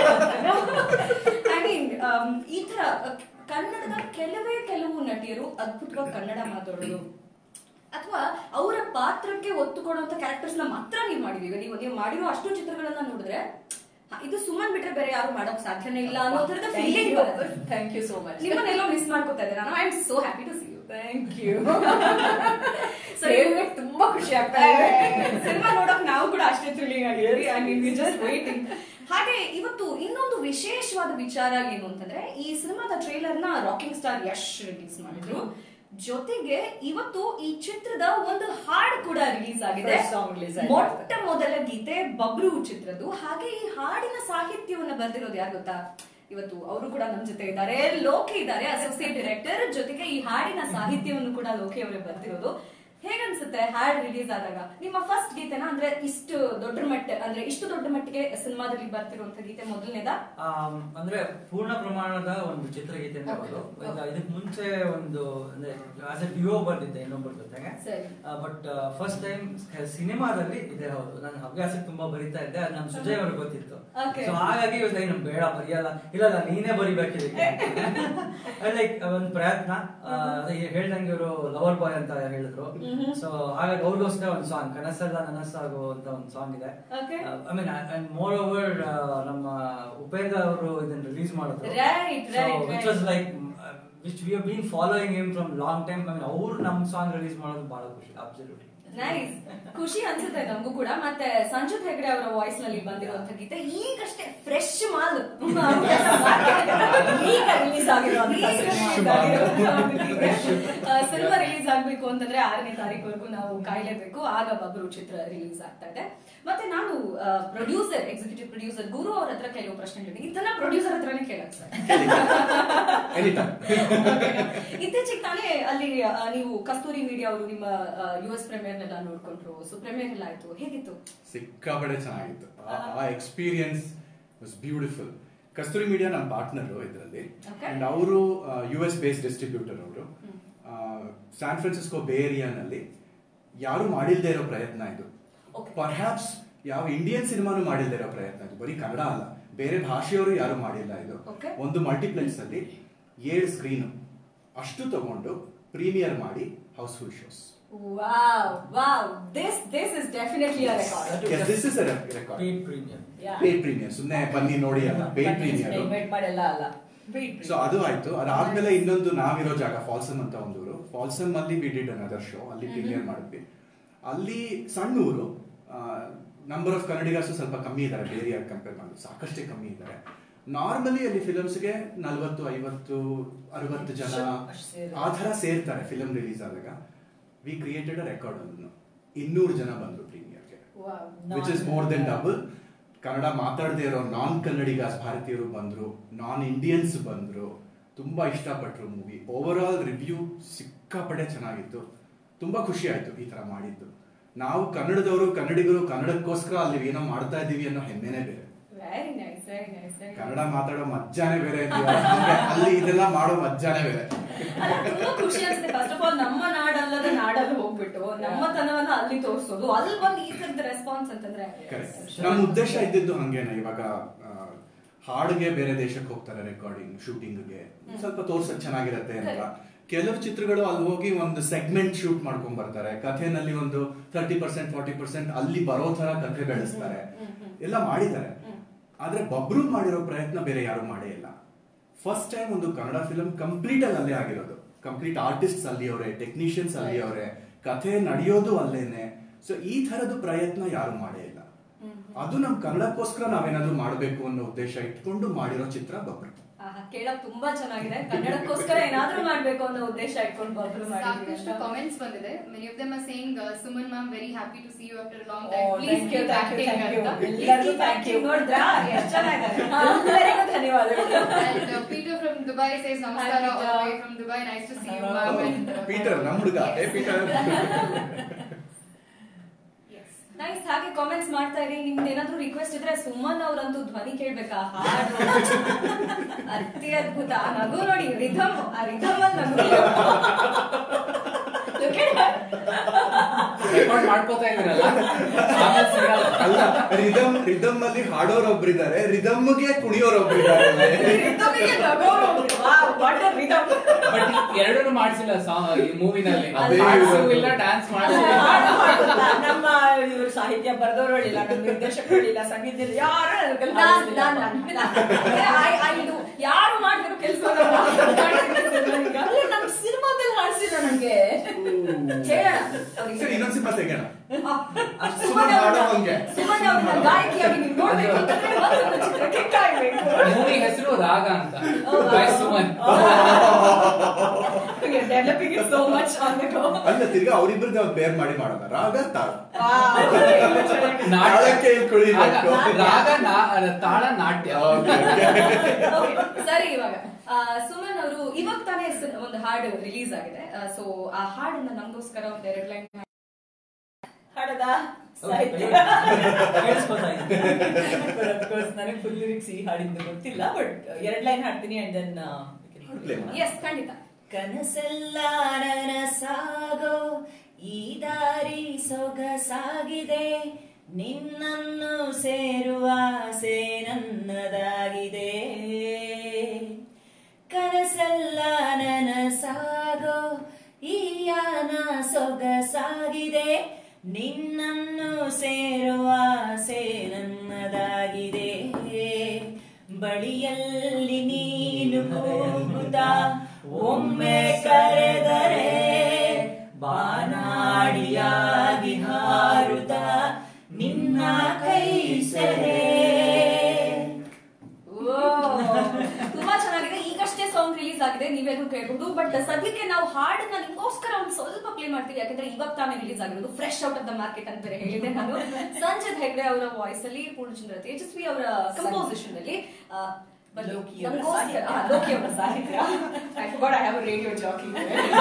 ಐ ಮೀನ್ ಈ ತರ ಕನ್ನಡದ ಕೆಲವೇ ಕೆಲವು ನಟಿಯರು ಅದ್ಭುತವಾಗಿ ಕನ್ನಡ ಮಾತಾಡೋದು ಅಥವಾ ಅವರ ಪಾತ್ರಕ್ಕೆ ಒತ್ತು ಕೊಡುವಂತ ಕ್ಯಾರೆಕ್ಟರ್ಸ್ ನ ಮಾತ್ರ ನೀವು ಮಾಡಿದೀವಿ ನೀವು ನೀವು ಮಾಡಿರೋ ಅಷ್ಟು ಚಿತ್ರಗಳನ್ನ ನೋಡಿದ್ರೆ ಹ, ಇದು ಸುಮ್ಮನ್ ಬಿಟ್ರೆ ಬೇರೆ ಯಾರು ಮಾಡೋಕ್ ಸಾಧ್ಯನೇ ಇಲ್ಲ ಅನ್ನೋ ತರದ feeling thank you so much ನಿಮ್ಮನ್ನೆಲ್ಲೋ ಮಿಸ್ ಮಾಡ್ಕೊತಾ ಇದ್ದಾರೆ ನಾನು I am so happy to see you thank you So, ಕೇಳ್ಬೇಕು ತುಂಬಾ ಖುಷಿ ಆಗ್ತಾ ಇದೆ ಸಿನಿಮಾ ನೋಡಕ್ ನಾವು ಕೂಡ ಅಷ್ಟೇ ಥ್ರಿಲ್ಲಿಂಗ್ ಆಗಿದ್ವಿ I mean we just waiting ಹಾಗೆ ಇವತ್ತು ಇನ್ನೊಂದು ವಿಶೇಷವಾದ ವಿಚಾರ ಏನು ಅಂತಂದ್ರೆ ಈ ಸಿನಿಮಾದ ಟ್ರೇಲರ್ ನ ರಾಕಿಂಗ್ ಸ್ಟಾರ್ ಯಶ್ ರಿಲೀಸ್ ಮಾಡಿದ್ರು ಜೊತೆಗೆ ಇವತ್ತು ಈ ಚಿತ್ರದ ಒಂದು ಹಾಡು ಕೂಡ ರಿಲೀಸ್ ಆಗಿದೆ First song release ಆಯ್ತು. ಮೊಟ್ಟ ಮೊದಲ ಗೀತೆ ಬಬ್ರು ಚಿತ್ರದ್ದು ಹಾಗೆ ಈ ಹಾಡಿನ ಸಾಹಿತ್ಯವನ್ನ ಬರ್ದಿರೋದು ಯಾರು ಗೊತ್ತಾ ಇವತ್ತು ಅವರು ಕೂಡ ನಮ್ಮ ಜೊತೆ ಇದ್ದಾರೆ ಲೋಕಿ ಇದ್ದಾರೆ ಅಸೋಸಿಯೇಟ್ ಡೈರೆಕ್ಟರ್ ಜೊತೆಗೆ ಈ ಹಾಡಿನ ಸಾಹಿತ್ಯವನ್ನು ಕೂಡ ಲೋಕಿ ಅವರೇ ಬರ್ದಿರೋದು ಹೇಗನ್ಸುತ್ತೆ ಹಾಡ್ ರಿಲೀಸ್ ಆದಾಗ ನಿಮ್ಮ ಫಸ್ಟ್ ಗೀತೆನ ಅಂದ್ರೆ ಇಷ್ಟು ದೊಡ್ಡ ಮಟ್ಟ ಅಂದ್ರೆ ಇಷ್ಟು ದೊಡ್ಡ ಮಟ್ಟಿಗೆ ಸಿನಿಮಾದಲ್ಲಿ ಬರ್ತಿರುವಂತ ಗೀತೆ ಮೊದಲನೇದ ಆಮ್, ಅಂದ್ರೆ ಪೂರ್ಣ ಪ್ರಮಾಣದ ಒಂದು ಚಿತ್ರಗೀತೆ ಅಂತ ಹೌದು ಇದು- ಇದಕ್ ಮುಂಚೆ ಒಂದು ಅಂದ್ರೆ ಆಸ್ ಎ ಡಿಒ ಬರ್ದಿದ್ದೆ ಇನ್ನೊಬ್ಬರ ಜೊತೆಗೆ ಸರಿ. ಬಟ್ ಫಸ್ಟ್ ಟೈಮ್ ಸಿನಿಮಾದಲ್ಲಿ ಇದೆ ಹೌದು ನಾನು ಹವ್ಯಾಸಕ್ಕೆ ತುಂಬಾ ಬರಿತಾ ಇದ್ದೆ ಅದು ನಮ್ ಸುಜಯ್ ಅವ್ರಿಗೆ ಗೊತ್ತಿತ್ತು Okay. ಸೊ ಹಾಗಾಗಿ ಇವತ್ತು ನಮ್ ಬೇಡ ಬರೆಯಲ್ಲ ಇಲ್ಲ ಇಲ್ಲ ನೀನೇ ಬರಿಬೇಕಿದಕ್ಕೆ ಲೈಕ್ ಒಂದು ಪ್ರಯತ್ನ ಆ, ಅದೇ ಹೇಳ್ದಂಗೆ ಇವರು ಲವರ್ ಬಾಯ್ ಅಂತ ಹೇಳಿದ್ರು ಸೊ ಹಾಗಾಗಿ ಅವ್ರಿಗೋಸ್ಕರ ಒಂದು ಸಾಂಗ್ ಕನಸಲ್ಲ ನನಸಾಗೋ ಅಂತ ಒಂದು ಸಾಂಗ್ ಇದೆ Okay. I mean and moreover ನಮ್ಮ ಉಪೇಂದ್ರ ಅವರು ಇದನ್ನ ರಿಲೀಸ್ ಮಾಡಿದ್ರು Right, right, which right. Was like which we been following him from long time I mean ಅವ್ರು ನಮ್ಮ ಸಾಂಗ್ ರಿಲೀಸ್ ಮಾಡೋದು ಬಹಳ ಖುಷಿ ಅಬ್ಸಲ್ಯೂಟ್ಲಿ ನೈಸ್ ಖುಷಿ ಅನ್ಸುತ್ತೆ ನಮಗೂ ಕೂಡ ಮತ್ತೆ ಸಂಜುತ್ ಹೆಗ್ಡೆ ಅವರ ವಾಯ್ಸ್ ನಲ್ಲಿ ಬಂದಿರುವಂತ ಗೀತೆ ಈಗಷ್ಟೇ ಫ್ರೆಶ್ ಮಾಲ್ ಈಗ ರಿಲೀಸ್ ಆಗಿರುವಂತ ಸಿನಿಮಾ ರಿಲೀಸ್ ಆಗ್ಬೇಕು ಅಂತಂದ್ರೆ ಆರನೇ ತಾರೀಕುವರೆಗೂ ನಾವು ಕಾಯ್ಲೇಬೇಕು ಆಗ ಬಬ್ರು ಚಿತ್ರ ರಿಲೀಸ್ ಆಗ್ತಾ ಇದೆ ಮತ್ತೆ ನಾನು ಪ್ರೊಡ್ಯೂಸರ್ ಎಕ್ಸಿಕ್ಯೂಟಿವ್ ಪ್ರೊಡ್ಯೂಸರ್ ಗುರು ಅವ್ರ ಹತ್ರ ಕೆಲವು ಪ್ರಶ್ನೆಗಳಿದೆ ಇದನ್ನ ಪ್ರೊಡ್ಯೂಸರ್ ಹತ್ರನೇ ಕೇಳಕ್ ಸರ್ ಇತ್ತೀಚೆಗೆ ತಾನೇ ಅಲ್ಲಿ ಆ, ನೀವು ಕಸ್ತೂರಿ ಮೀಡಿಯಾ ಅವರು ನಿಮ್ಮ ಯು ಎಸ್ ಪ್ರೀಮಿಯರ್ನೆಲ್ಲ ನೋಡ್ಕೊಂಡ್ರು ಸೊ ಪ್ರೀಮಿಯರ್ ಎಲ್ಲ ಆಯ್ತು ಹೇಗಿತ್ತು ಸಿಕ್ಕಾಪಡೆ ಚೆನ್ನಾಗಿತ್ತು ಆ- ಆ experience was beautiful Kasturi media ನಮ್ಮ ಪಾರ್ಟ್ನರ್ ಇದರಲ್ಲಿ Okay. ಅಂಡ್ ಅವರು ಯು ಎಸ್ ಬೇಸ್ ಡಿಸ್ಟ್ರಿಬ್ಯೂಟರ್ ಅವರು ಸ್ಯಾನ್ ಫ್ರಾನ್ಸಿಸ್ಕೋ ಬೇ ಏರಿಯಾನಲ್ಲಿ ಯಾರು ಮಾಡಿಲ್ದೇ ಇರೋ ಪ್ರಯತ್ನ ಇದು Okay. ಪರ್ಹ್ಯಾಪ್ಸ್ ಯಾವ ಇಂಡಿಯನ್ ಸಿನಿಮಾನು ಮಾಡಿಲ್ದೇ ಇರೋ ಪ್ರಯತ್ನ ಇದು ಬರೀ ಕನ್ನಡ ಅಲ್ಲ ಬೇರೆ ಭಾಷೆಯವರು ಯಾರು ಮಾಡಿಲ್ಲ ಇದು Okay. ಒಂದು ಮಲ್ಟಿಪ್ಲೆಕ್ಸ್ ಅಲ್ಲಿ ಏಳು ಸ್ಕ್ರೀನ್ ಅಷ್ಟು ತಗೊಂಡು ಪ್ರೀಮಿಯರ್ ಮಾಡಿ houseful shows wow wow this this is definitely a record this is record paid premium paid premiere ಸುಮ್ಮನೆ ಬನ್ನಿ ನೋಡಿ ಅಲ್ಲ ಪೇಡ್ ಪ್ರೀಮಿಯರ್ ಮಾಡೆಲ್ಲ ಅಲ್ಲ Paid ಸೊ ಅದು ಆಯ್ತು ಅದಾದ್ಮೇಲೆ ಇನ್ನೊಂದು ನಾವಿರೋ ಜಾಗ ಫಾಲ್ಸಮ್ ಅಂತ ಒಂದು ಊರು ಫಾಲ್ಸಮ್ ಅಲ್ಲಿ ವಿ ಡಿಡ್ ಅನದರ್ ಶೋ ಅಲ್ಲಿ ಪ್ರೀಮಿಯರ್ ಮಾಡಿದ್ವಿ ಅಲ್ಲಿ ಸಣ್ಣ ಊರು ನಂಬರ್ ಆಫ್ ಕನ್ನಡಿಗರ್ಸು ಸ್ವಲ್ಪ ಕಮ್ಮಿ ಇದ್ದಾರೆ ಬೇರೆ ಕಂಪೇರ್ ಮಾಡಿ ಸಾಕಷ್ಟೇ ಕಮ್ಮಿ ಇದ್ದಾರೆ ನಾರ್ಮಲಿ ಅಲ್ಲಿ ಫಿಲಮ್ಸ್ಗೆ ನಲ್ವತ್ತು ಐವತ್ತು ಅರವತ್ತು ಜನ ಅಷ್ಟ್ ಸೇರಿ. ಆ ಥರ ಸೇರ್ತಾರೆ ಫಿಲಮ್ ರಿಲೀಸ್ ಆದಾಗ ವಿ ಕ್ರಿಯೇಟೆಡ್ ಅ ರೆಕಾರ್ಡ್ ಅನ್ನು ಇನ್ನೂರು ಜನ ಬಂದ್ರು ಪ್ರೀಮಿಯರ್ಗೆ wow which is more than double Kannada ಮಾತಾಡದೇ ಇರೋ ನಾನ್ ಕನ್ನಡಿಗಾಸ್ ಭಾರತೀಯರು ಬಂದ್ರು ನಾನ್ ಇಂಡಿಯನ್ಸ್ ಬಂದ್ರು ತುಂಬಾ ಇಷ್ಟಪಟ್ರು ಮೂವಿ ಓವರ್ ಆಲ್ ರಿವ್ಯೂ ಸಿಕ್ಕಾಪಟ್ಟೆ ಚೆನ್ನಾಗಿತ್ತು ತುಂಬಾ ಖುಷಿ ಆಯ್ತು ಈ ತರ ಮಾಡಿದ್ದು ನಾವು ಕನ್ನಡದವರು ಕನ್ನಡಿಗರು ಕನ್ನಡಕ್ಕೋಸ್ಕರ ಅಲ್ಲಿ ಏನೋ ಮಾಡ್ತಾ ಇದೀವಿ ಅನ್ನೋ ಹೆಮ್ಮೆನೇ ಬೇರೆ very nice very nice very Kannada ಮಾತಾಡೋ ಮಜ್ಜಾನೇ ಬೇರೆ ಇದೆಯಲ್ಲ, ಹಂಗೆ ಅಲ್ಲಿ ಇದೆಲ್ಲ ಮಾಡೋ ಮಜ್ಜಾನೇ ಬೇರೆ ತುಂಬಾ ಖುಷಿ ಅನ್ಸುತ್ತೆ ಫಸ್ಟ್ ಆಫ್ ಆಲ್ ನಮ್ಮ ನಾಡಲ್ಲದ ನಾಡಲ್ಲಿ ಹೋಗ್ಬಿಟ್ಟು ನಮ್ಮ ತನವನ್ನ ಅಲ್ಲಿ ತೋರಿಸೋದು ಅಲ್ಲಿ ಬಂದು ಈ ತರದ ರೆಸ್ಪಾನ್ಸ್ ಅಂತಂದ್ರೆ ಕರೆಕ್ಟ್ ನಮ್ಮ ಉದ್ದೇಶ ಇದ್ದಿದ್ದು ಹಂಗೇನೆ ಇವಾಗ ಆ, ಹಾಡಿಗೆ ಬೇರೆ ದೇಶಕ್ಕೆ ಹೋಗ್ತಾರೆ ರೆಕಾರ್ಡಿಂಗ್ ಶೂಟಿಂಗ್ಗೆ ಸ್ವಲ್ಪ ತೋರ್ಸಕ್ ಚೆನ್ನಾಗಿರತ್ತೆ ಅಂತ ಕೆಲವು ಚಿತ್ರಗಳು ಅಲ್ಲಿ ಹೋಗಿ ಒಂದು ಸೆಗ್ಮೆಂಟ್ ಶೂಟ್ ಮಾಡ್ಕೊಂಡ್ ಬರ್ತಾರೆ ಕಥೆನಲ್ಲಿ ಒಂದು ತರ್ಟಿ ಪರ್ಸೆಂಟ್ ಫಾರ್ಟಿ ಪರ್ಸೆಂಟ್ ಅಲ್ಲಿ ಬರೋ ತರ ಕಥೆ ಬೆಳೆಸ್ತಾರೆ ಎಲ್ಲ ಮಾಡಿದ್ದಾರೆ ಆದ್ರೆ ಬಬ್ರು ಮಾಡಿರೋ ಪ್ರಯತ್ನ ಬೇರೆ ಯಾರು ಮಾಡೇ ಇಲ್ಲ ಫಸ್ಟ್ ಟೈಮ್ ಒಂದು ಕನ್ನಡ ಫಿಲಮ್ ಕಂಪ್ಲೀಟ್ ಅಲ್ಲಿ ಅಲ್ಲೇ ಆಗಿರೋದು ಕಂಪ್ಲೀಟ್ ಆರ್ಟಿಸ್ಟ್ ಅಲ್ಲಿ ಅವರೇ ಟೆಕ್ನಿಷಿಯನ್ಸ್ ಅಲ್ಲಿ ಅವರೇ ಕಥೆ ನಡೆಯೋದು ಅಲ್ಲೇನೆ ಸೊ ಈ ತರದ ಪ್ರಯತ್ನ ಯಾರು ಮಾಡೇ ಇಲ್ಲ ಅದು ನಮ್ ಕನ್ನಡಕ್ಕೋಸ್ಕರ ನಾವೇನಾದ್ರೂ ಮಾಡ್ಬೇಕು ಅನ್ನೋ ಉದ್ದೇಶ ಇಟ್ಕೊಂಡು ಮಾಡಿರೋ ಚಿತ್ರ ಬಬ್ರು ಆಹಾ, ಕೇಳಕ್ ತುಂಬಾ ಚೆನ್ನಾಗಿದೆ ಕನ್ನಡಕ್ಕೋಸ್ಕರ ಏನಾದ್ರೂ ಮಾಡ್ಬೇಕು ಅನ್ನೋ ಉದ್ದೇಶ ಇಟ್ಕೊಂಡು ಬಬ್ರು ಮಾಡಿದ್ವಿ ಸಾಕಷ್ಟು ಅಂತ. ಕಾಮೆಂಟ್ಸ್ ಬಂದಿದೆ many of them are saying Suman ma'am very happy to see you after long Oh, time please thank you, keep thank you, acting thank you. ಅಂತ ಎಲ್ಲರಿಗೂ thank you. ನೋಡಿದ್ರಾ ಎಷ್ಟ್ ಚೆನ್ನಾಗಿದೆ ಎಲ್ಲರಿಗೂ ಧನ್ಯವಾದಗಳು And uh, Peter from Dubai says namaskara Hi, all Peter. the way from Dubai. Nice to see you, ma'am. And, uh, Peter ನಮ್ ಹುಡುಗ ಏ ಪೀಟರ್ Yes. ನೈಸ್ ಹಾಗೆ ಕಾಮೆಂಟ್ಸ್ ಮಾಡ್ತಾ ಇರಿ ನಿಮ್ದು ಏನಾದ್ರೂ ರಿಕ್ವೆಸ್ಟ್ ಇದ್ರೆ ಸುಮನ್ ಅವ್ರಂತೂ ಧ್ವನಿ ಕೇಳ್ಬೇಕಾ ಹಾಡು ಅತಿ ಅದ್ಭುತ ಆ ನಗು ನೋಡಿ ರಿಧಮ್ ಆ ರಿಧಮ್ ಅಲ್ಲಿ ನಗು Look at her. ರೆಕಾರ್ಡ್ ಮಾಡ್ಕೋತಾ ಇದ್ದೀರಲ್ಲ ಆಮೇಲೆ ಸಿಗಲ್ಲ ಅಲ್ಲ ರಿದಮ್ ರಿದಮ್ ಅಲ್ಲಿ ಹಾಡೋರೊಬ್ರಿದ್ದಾರೆ ರಿದಮ್ಗೆ ಕುಣಿಯೋರೊಬ್ರಿದ್ದಾರೆ ಈ rhythm ಗೆ ನಗೋರು ಒಬ್ರು. Wow, what a rhythm. But ಎರಡನ್ನೂ ಮಾಡಿಸಿಲ್ಲ ಸಾಂಗ್ ಈ ಮೂವಿನಲ್ಲಿ ಅದೇ ಹಾಡ್ಸೂ ಇರೋದು. ಇಲ್ಲ ಡ್ಯಾನ್ಸ್ ಹಾಡು ಮಾಡಿಲ್ಲ ಮಾಡೋಲ್ಲ. ನಮ್ಮ ಇವ್ರು ಸಾಹಿತ್ಯ ಬರ್ದವರಳಿಲ್ಲ ನಮ್ಮ ನಿರ್ದೇಶಕರಳಿಲ್ಲ ಸಂಗೀತ ಯಾರು ನನ್ನ ಕೈಲಿ ನಾನ್- ಹಾಡಿಸ್ಲಿಲ್ಲ. ನಾನ್- ನಾನ್- ನಾನ್- I- I do. ಯಾರು ಮಾಡಿದ್ರು ಕೆಲಸ ನಮ್ಮ ಸಿನಿಮಾದಲ್ಲಿ ಹಾಡಿಸಿಲ್ಲ ನಂಗೆ ಹೇಳೋಣ ಸರಿ ಇನ್ನೊಂದ್ ಸಿನಿಮಾ ತೆಗೋಣ ಸುಮನ್ ಸುಮನ್ ಹಾಡೋ ಅವ್ರನ್ನ- ಹಂಗೆ. ಸುಮನ್ ಅವ್ರನ್ನ ಗಾಯಕಿಯಾಗಿ ನೀವು ನೋಡ್ಬೇಕು ಅಂತಂದ್ರೆ ಮತ್ತೊಂದು ಚಿತ್ರಕ್ಕೆ ಕಾಯ್ಬೇಕು ಮೂವಿ ಹೆಸರು ರಾಗ ಅಂತ by Suman developing so much on the go ಅಲ್ಲ ತಿರ್ಗಾ ಅವ್ರಿಬ್ರಿಗೆ ಬೇರ್ ಮಾಡಿ ಮಾಡೋದ ರಾಗ ತಾಳ ನಾಟ್ಯ ತಾಳಕ್ಕೆ ಇಲ್ಲಿ ಕುಣಿಬೇಕು. ರಾಗ- ರಾಗ ನಾ- ತಾಳ ನಾಟ್ಯ Okay, okay. Okay, ಸರಿ ಇವಾಗ ಆ, ಸುಮನ್ ಅವರು ಇವಾಗ ತಾನೇ ಸ- ಒಂದು ಹಾಡು ರಿಲೀಸ್ ಆಗಿದೆ ಸೊ ಆ ಹಾಡನ್ನ ನಮಗೋಸ್ಕರ ಒಂದು ಎರಡು ಲೈನ್ ಹಾಡದ ಸಾಹಿತ್ಯ ಕೇಳಿಸ್ಕೊತಾ ಇದ್ದೀನಿ. ಅಫ್ಕೋರ್ಸ್ ನನಗೆ ಫುಲ್ ಲಿರಿಕ್ಸ್ ಈ ಹಾಡಿದ್ದು ಗೊತ್ತಿಲ್ಲ ಬಟ್ ಎರಡ್ ಲೈನ್ ಹಾಡ್ತೀನಿ ಅಂಡ್ ದೆನ್ Play ಮಾಡಿ. ಎಸ್ ಖಂಡಿತ ಕನಸೆಲ್ಲ ನನಸಾಗೋ ಈ ದಾರಿ ಸೊಗಸಾಗಿದೆ ನಿನ್ನನ್ನು ಸೇರುವ ಆಸೆ ನನ್ನದಾಗಿದೆ ಕನಸೆಲ್ಲ ನನಸಾಗೋ ಈ ಯಾನ ಸೊಗಸಾಗಿದೆ ನಿನ್ನನ್ನು ಸೇರುವ ಆಸೆ ನನ್ನದಾಗಿದೆ ಬಳಿಯಲ್ಲಿ ನೀನು ಕೂಗುತ್ತಾ ಒಮ್ಮೆ ಕರೆದರೆ ಬಾನಾಡಿಯಾಗಿ ಹಾರುತ್ತ ನಿನ್ನ ಕೈ ಸೆರೆ ಓ, ತುಂಬಾ ಚೆನ್ನಾಗಿದೆ ಈಗಷ್ಟೇ ಸಾಂಗ್ ರಿಲೀಸ್ ಆಗಿದೆ ನೀವೆಲ್ಲರೂ ಕೇಳಬಹುದು ಕೇಳ್ಬೋದು ಬಟ್ ಸದ್ಯಕ್ಕೆ ನಾವು ಹಾಡನ್ನ ನಿಮ್ಗೋಸ್ಕರ ಒಂದು ಸ್ವಲ್ಪ ಪ್ಲೇ ಮಾಡ್ತೀವಿ ಯಾಕಂದ್ರೆ ಇವಾಗ ತಾನೇ ರಿಲೀಸ್ ಆಗಿರೋದು fresh out of the market ಅಂತ ಬೇರೆ ಹೇಳಿದೆ ನಾನು ಸಂಜಿತ್ ಹೆಗ್ಡೆ ಅವರ ವಾಯ್ಸ್ ಅಲ್ಲಿ ಪೂರ್ಣಚಂದ್ರ ತೇಜಸ್ವಿ ಅವರ ಕಂಪೋಸಿಷನ್ ಅಲ್ಲಿ ಆ, ಬನ್ನಿ. ಲೋಕಿ ಅವರ ನಮ್ಗೋಸ್ಕರ- ಸಾಹಿತ್ಯ. ಆ, ಲೋಕಿ ಅವರ ಸಾಹಿತ್ಯ I forgot I have a radio jockey.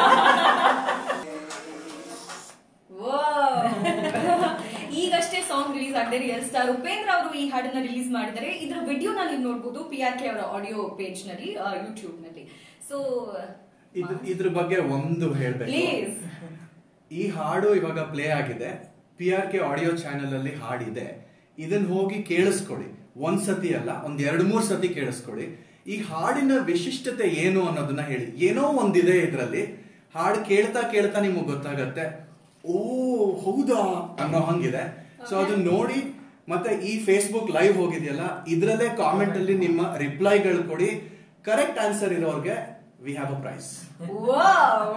Wow. ಈಗಷ್ಟೇ ಸಾಂಗ್ ರಿಲೀಸ್ ಆಗಿದೆ ರಿಯಲ್ ಸ್ಟಾರ್ ಉಪೇಂದ್ರ ಅವರು ಈ ಹಾಡನ್ನ ರಿಲೀಸ್ ಮಾಡಿದ್ದಾರೆ ಇದ್ರ ವಿಡಿಯೋನ ನೀವು ನೋಡಬಹುದು ಪಿ ಆರ್ ಕೆ ಅವರ ಆಡಿಯೋ ಪೇಜ್ ನಲ್ಲಿ ಯೂಟ್ಯೂಬ್ ನಲ್ಲಿ ಸೊ ಇದ್ರ ಇದ್ರ ಬಗ್ಗೆ ಒಂದು ಹೇಳ್ಬೇಕು ಪ್ಲೀಸ್ ಈ ಹಾಡು ಇವಾಗ ಪ್ಲೇ ಆಗಿದೆ P R K audio channel ಅಲ್ಲಿ ಹಾಡಿದೆ ಇದನ್ನ ಹೋಗಿ ಕೇಳಿಸ್ಕೊಳ್ಳಿ ಒಂದ್ ಸತಿ ಅಲ್ಲ ಒಂದ್ ಎರಡ್ ಮೂರ್ ಸತಿ ಕೇಳಿಸ್ಕೊಳ್ಳಿ ಈ ಹಾಡಿನ ವಿಶಿಷ್ಟತೆ ಏನು ಅನ್ನೋದನ್ನ ಹೇಳಿ ಏನೋ ಒಂದಿದೆ ಇದ್ರಲ್ಲಿ ಹಾಡು ಕೇಳ್ತಾ ಕೇಳ್ತಾ ನಿಮಗೆ ಗೊತ್ತಾಗತ್ತೆ ಓ ಹೌದಾ ಅನ್ನೋ ಹಂಗಿದೆ ಸೊ ಅದನ್ನ ನೋಡಿ ಮತ್ತೆ ಈ ಫೇಸ್ಬುಕ್ ಲೈವ್ ಹೋಗಿದೆಯಲ್ಲ ಇದ್ರಲ್ಲೇ ಕಾಮೆಂಟ್ ಅಲ್ಲಿ ನಿಮ್ಮ ರಿಪ್ಲೈಗಳು ಕೊಡಿ ಕರೆಕ್ಟ್ ಆನ್ಸರ್ ಇರೋರ್ಗೆ we have a prize wow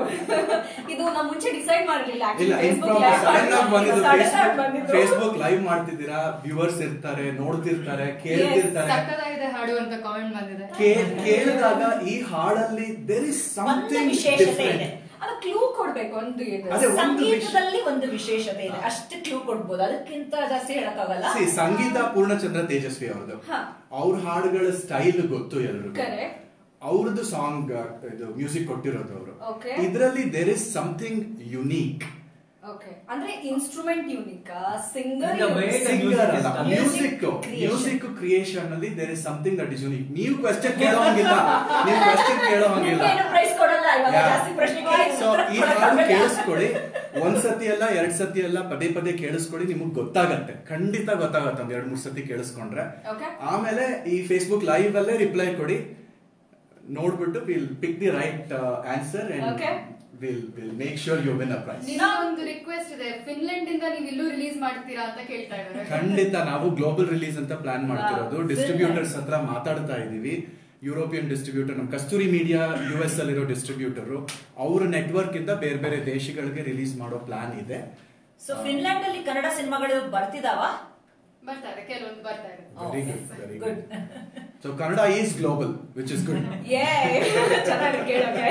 ಇದು ನಾವು ಮುಂಚೆ ಡಿಸೈಡ್ ಮಾಡಿರ್ಲಿಲ್ಲ ಇಲ್ಲ ಸಡನ್ ಆಗಿ ಬಂದಿದ್ದು ಬಂದಿದ್ದು ಫೇಸ್ಬುಕ್ ಲೈವ್ ಮಾಡ್ತಿದ್ದೀರಾ ವ್ಯೂವರ್ಸ್ ಇರ್ತಾರೆ ನೋಡ್ತಿರ್ತಾರೆ ಕೇಳ್ತಿರ್ತಾರೆ ಸಕ್ಕತ್ತಾಗಿದೆ ಹಾಡು ಅಂತ ಕಾಮೆಂಟ್ ಬಂದಿದೆ ಕೇ- ಕೇಳಿದಾಗ ಈ ಹಾಡಲ್ಲಿ ದೇರ್ ಇಸ್ ಒಂದು ಸಮಥಿಂಗ್ ವಿಶೇಷತೆ ಇದೆ ಅದು ಕ್ಲೂ ಕೊಡ್ಬೇಕು ಒಂದು ಇದು ಅದೇ ಒಂದು ಸಂಗೀತದಲ್ಲಿ ಒಂದು ವಿಶೇಷತೆ ಇದೆ ಅಷ್ಟು ಕ್ಲೂ ಕೊಡ್ಬೋದು ಅದಕ್ಕಿಂತ ಜಾಸ್ತಿ ಹೇಳಕ್ಕಾಗಲ್ಲ ಸಿ ಸಂಗೀತ ಪೂರ್ಣಚಂದ್ರ ತೇಜಸ್ವಿ ಅವ್ರದ್ದು ಹಾ. ಅವ್ರ ಹಾಡುಗಳ ಸ್ಟೈಲ್ ಗೊತ್ತು ಎಲ್ರಿಗೂ Correct. ಅವ್ರದ್ದು ಸಾಂಗ್ ಇದು ಮ್ಯೂಸಿಕ್ ಕೊಟ್ಟಿರೋದು ಅವರು Okay. ಇದರಲ್ಲಿ there is something unique okay ಅಂದ್ರೆ instrument unique singer The way the singer ಅಲ್ಲ music music is done. Music creation ಅಲ್ಲಿ there is something that is unique ನೀವು ಕ್ವೆಶ್ಚನ್ ಕೇಳೋ ಹಂಗಿಲ್ಲ ನೀವು ಕ್ವೆಶ್ಚನ್ ಕೇಳೋ ಹಂಗಿಲ್ಲ ಏನು ಪ್ರೈಸ್ ಕೊಡಲ್ಲ ಇವಾಗ ಜಾಸ್ತಿ ಪ್ರಶ್ನೆ ಕೇಳಿ ಸೊ ಈ ಹಾಡು ಕೇಳಿಸ್ಕೊಳ್ಳಿ ಒಂದ್ ಸತಿ ಅಲ್ಲ ಎರಡ್ ಸತಿ ಅಲ್ಲ ಪದೇ ಪದೇ ಕೇಳಿಸ್ಕೊಳ್ಳಿ ನಿಮಗ್ ಗೊತ್ತಾಗತ್ತೆ ಖಂಡಿತ ಗೊತ್ತಾಗತ್ತೆ ಒಂದ್ ಎರಡ್ ಮೂರ್ ಸತಿ ಕೇಳಿಸ್ಕೊಂಡ್ರೆ Okay. ಆಮೇಲೆ ಈ ಫೇಸ್ಬುಕ್ ಲೈವ್ ಅಲ್ಲೇ ರಿಪ್ಲೈ ಕೊಡಿ ನೋಡ್ಬಿಟ್ಟು will pick the right answer Okay. And will will make sure you win a prize ನಿನ್ನ ಒಂದು ರಿಕ್ವೆಸ್ಟ್ ಇದೆ ಫಿನ್ಲೆಂಡ್ ಇಂದ ನೀವು ಇಲ್ಲೂ ರಿಲೀಸ್ ಮಾಡ್ತೀರಾ ಅಂತ ಕೇಳ್ತಾ ಇದ್ದಾರೆ ಖಂಡಿತ ನಾವು ಗ್ಲೋಬಲ್ ರಿಲೀಸ್ ಅಂತ ಪ್ಲಾನ್ ಮಾಡ್ತಿರೋದು Wow. ಡಿಸ್ಟ್ರಿಬ್ಯೂಟರ್ಸ್ ಹತ್ರ ಮಾತಾಡ್ತಾ ಇದೀವಿ ಯುರೋಪಿಯನ್ ಡಿಸ್ಟ್ರಿಬ್ಯೂಟರ್ ನಮ್ ಕಸ್ತೂರಿ ಮೀಡಿಯಾ ಯು ಎಸ್ ಅಲ್ಲಿರೋ ಡಿಸ್ಟ್ರಿಬ್ಯೂಟರ್ ಅವ್ರ ನೆಟ್ವರ್ಕ್ ಇಂದ ಬೇರೆ ಬೇರೆ ದೇಶಗಳಿಗೆ ರಿಲೀಸ್ ಮಾಡೋ ಪ್ಲಾನ್ ಇದೆ ಸೊ ಫಿನ್ಲ್ಯಾಂಡ್ ಅಲ್ಲಿ ಕನ್ನಡ ಸಿನಿಮಾಗಳು ಬರ್ತಿದಾವ ಬರ್ತಾ ಇದೆ ಕೆಲವೊಂದು ಬರ್ತಾ ಇದೆ very good very good good so Kannada is global which is good ಯೇ ಚೆನ್ನಾಗಿ ಕೇಳೋಕೆ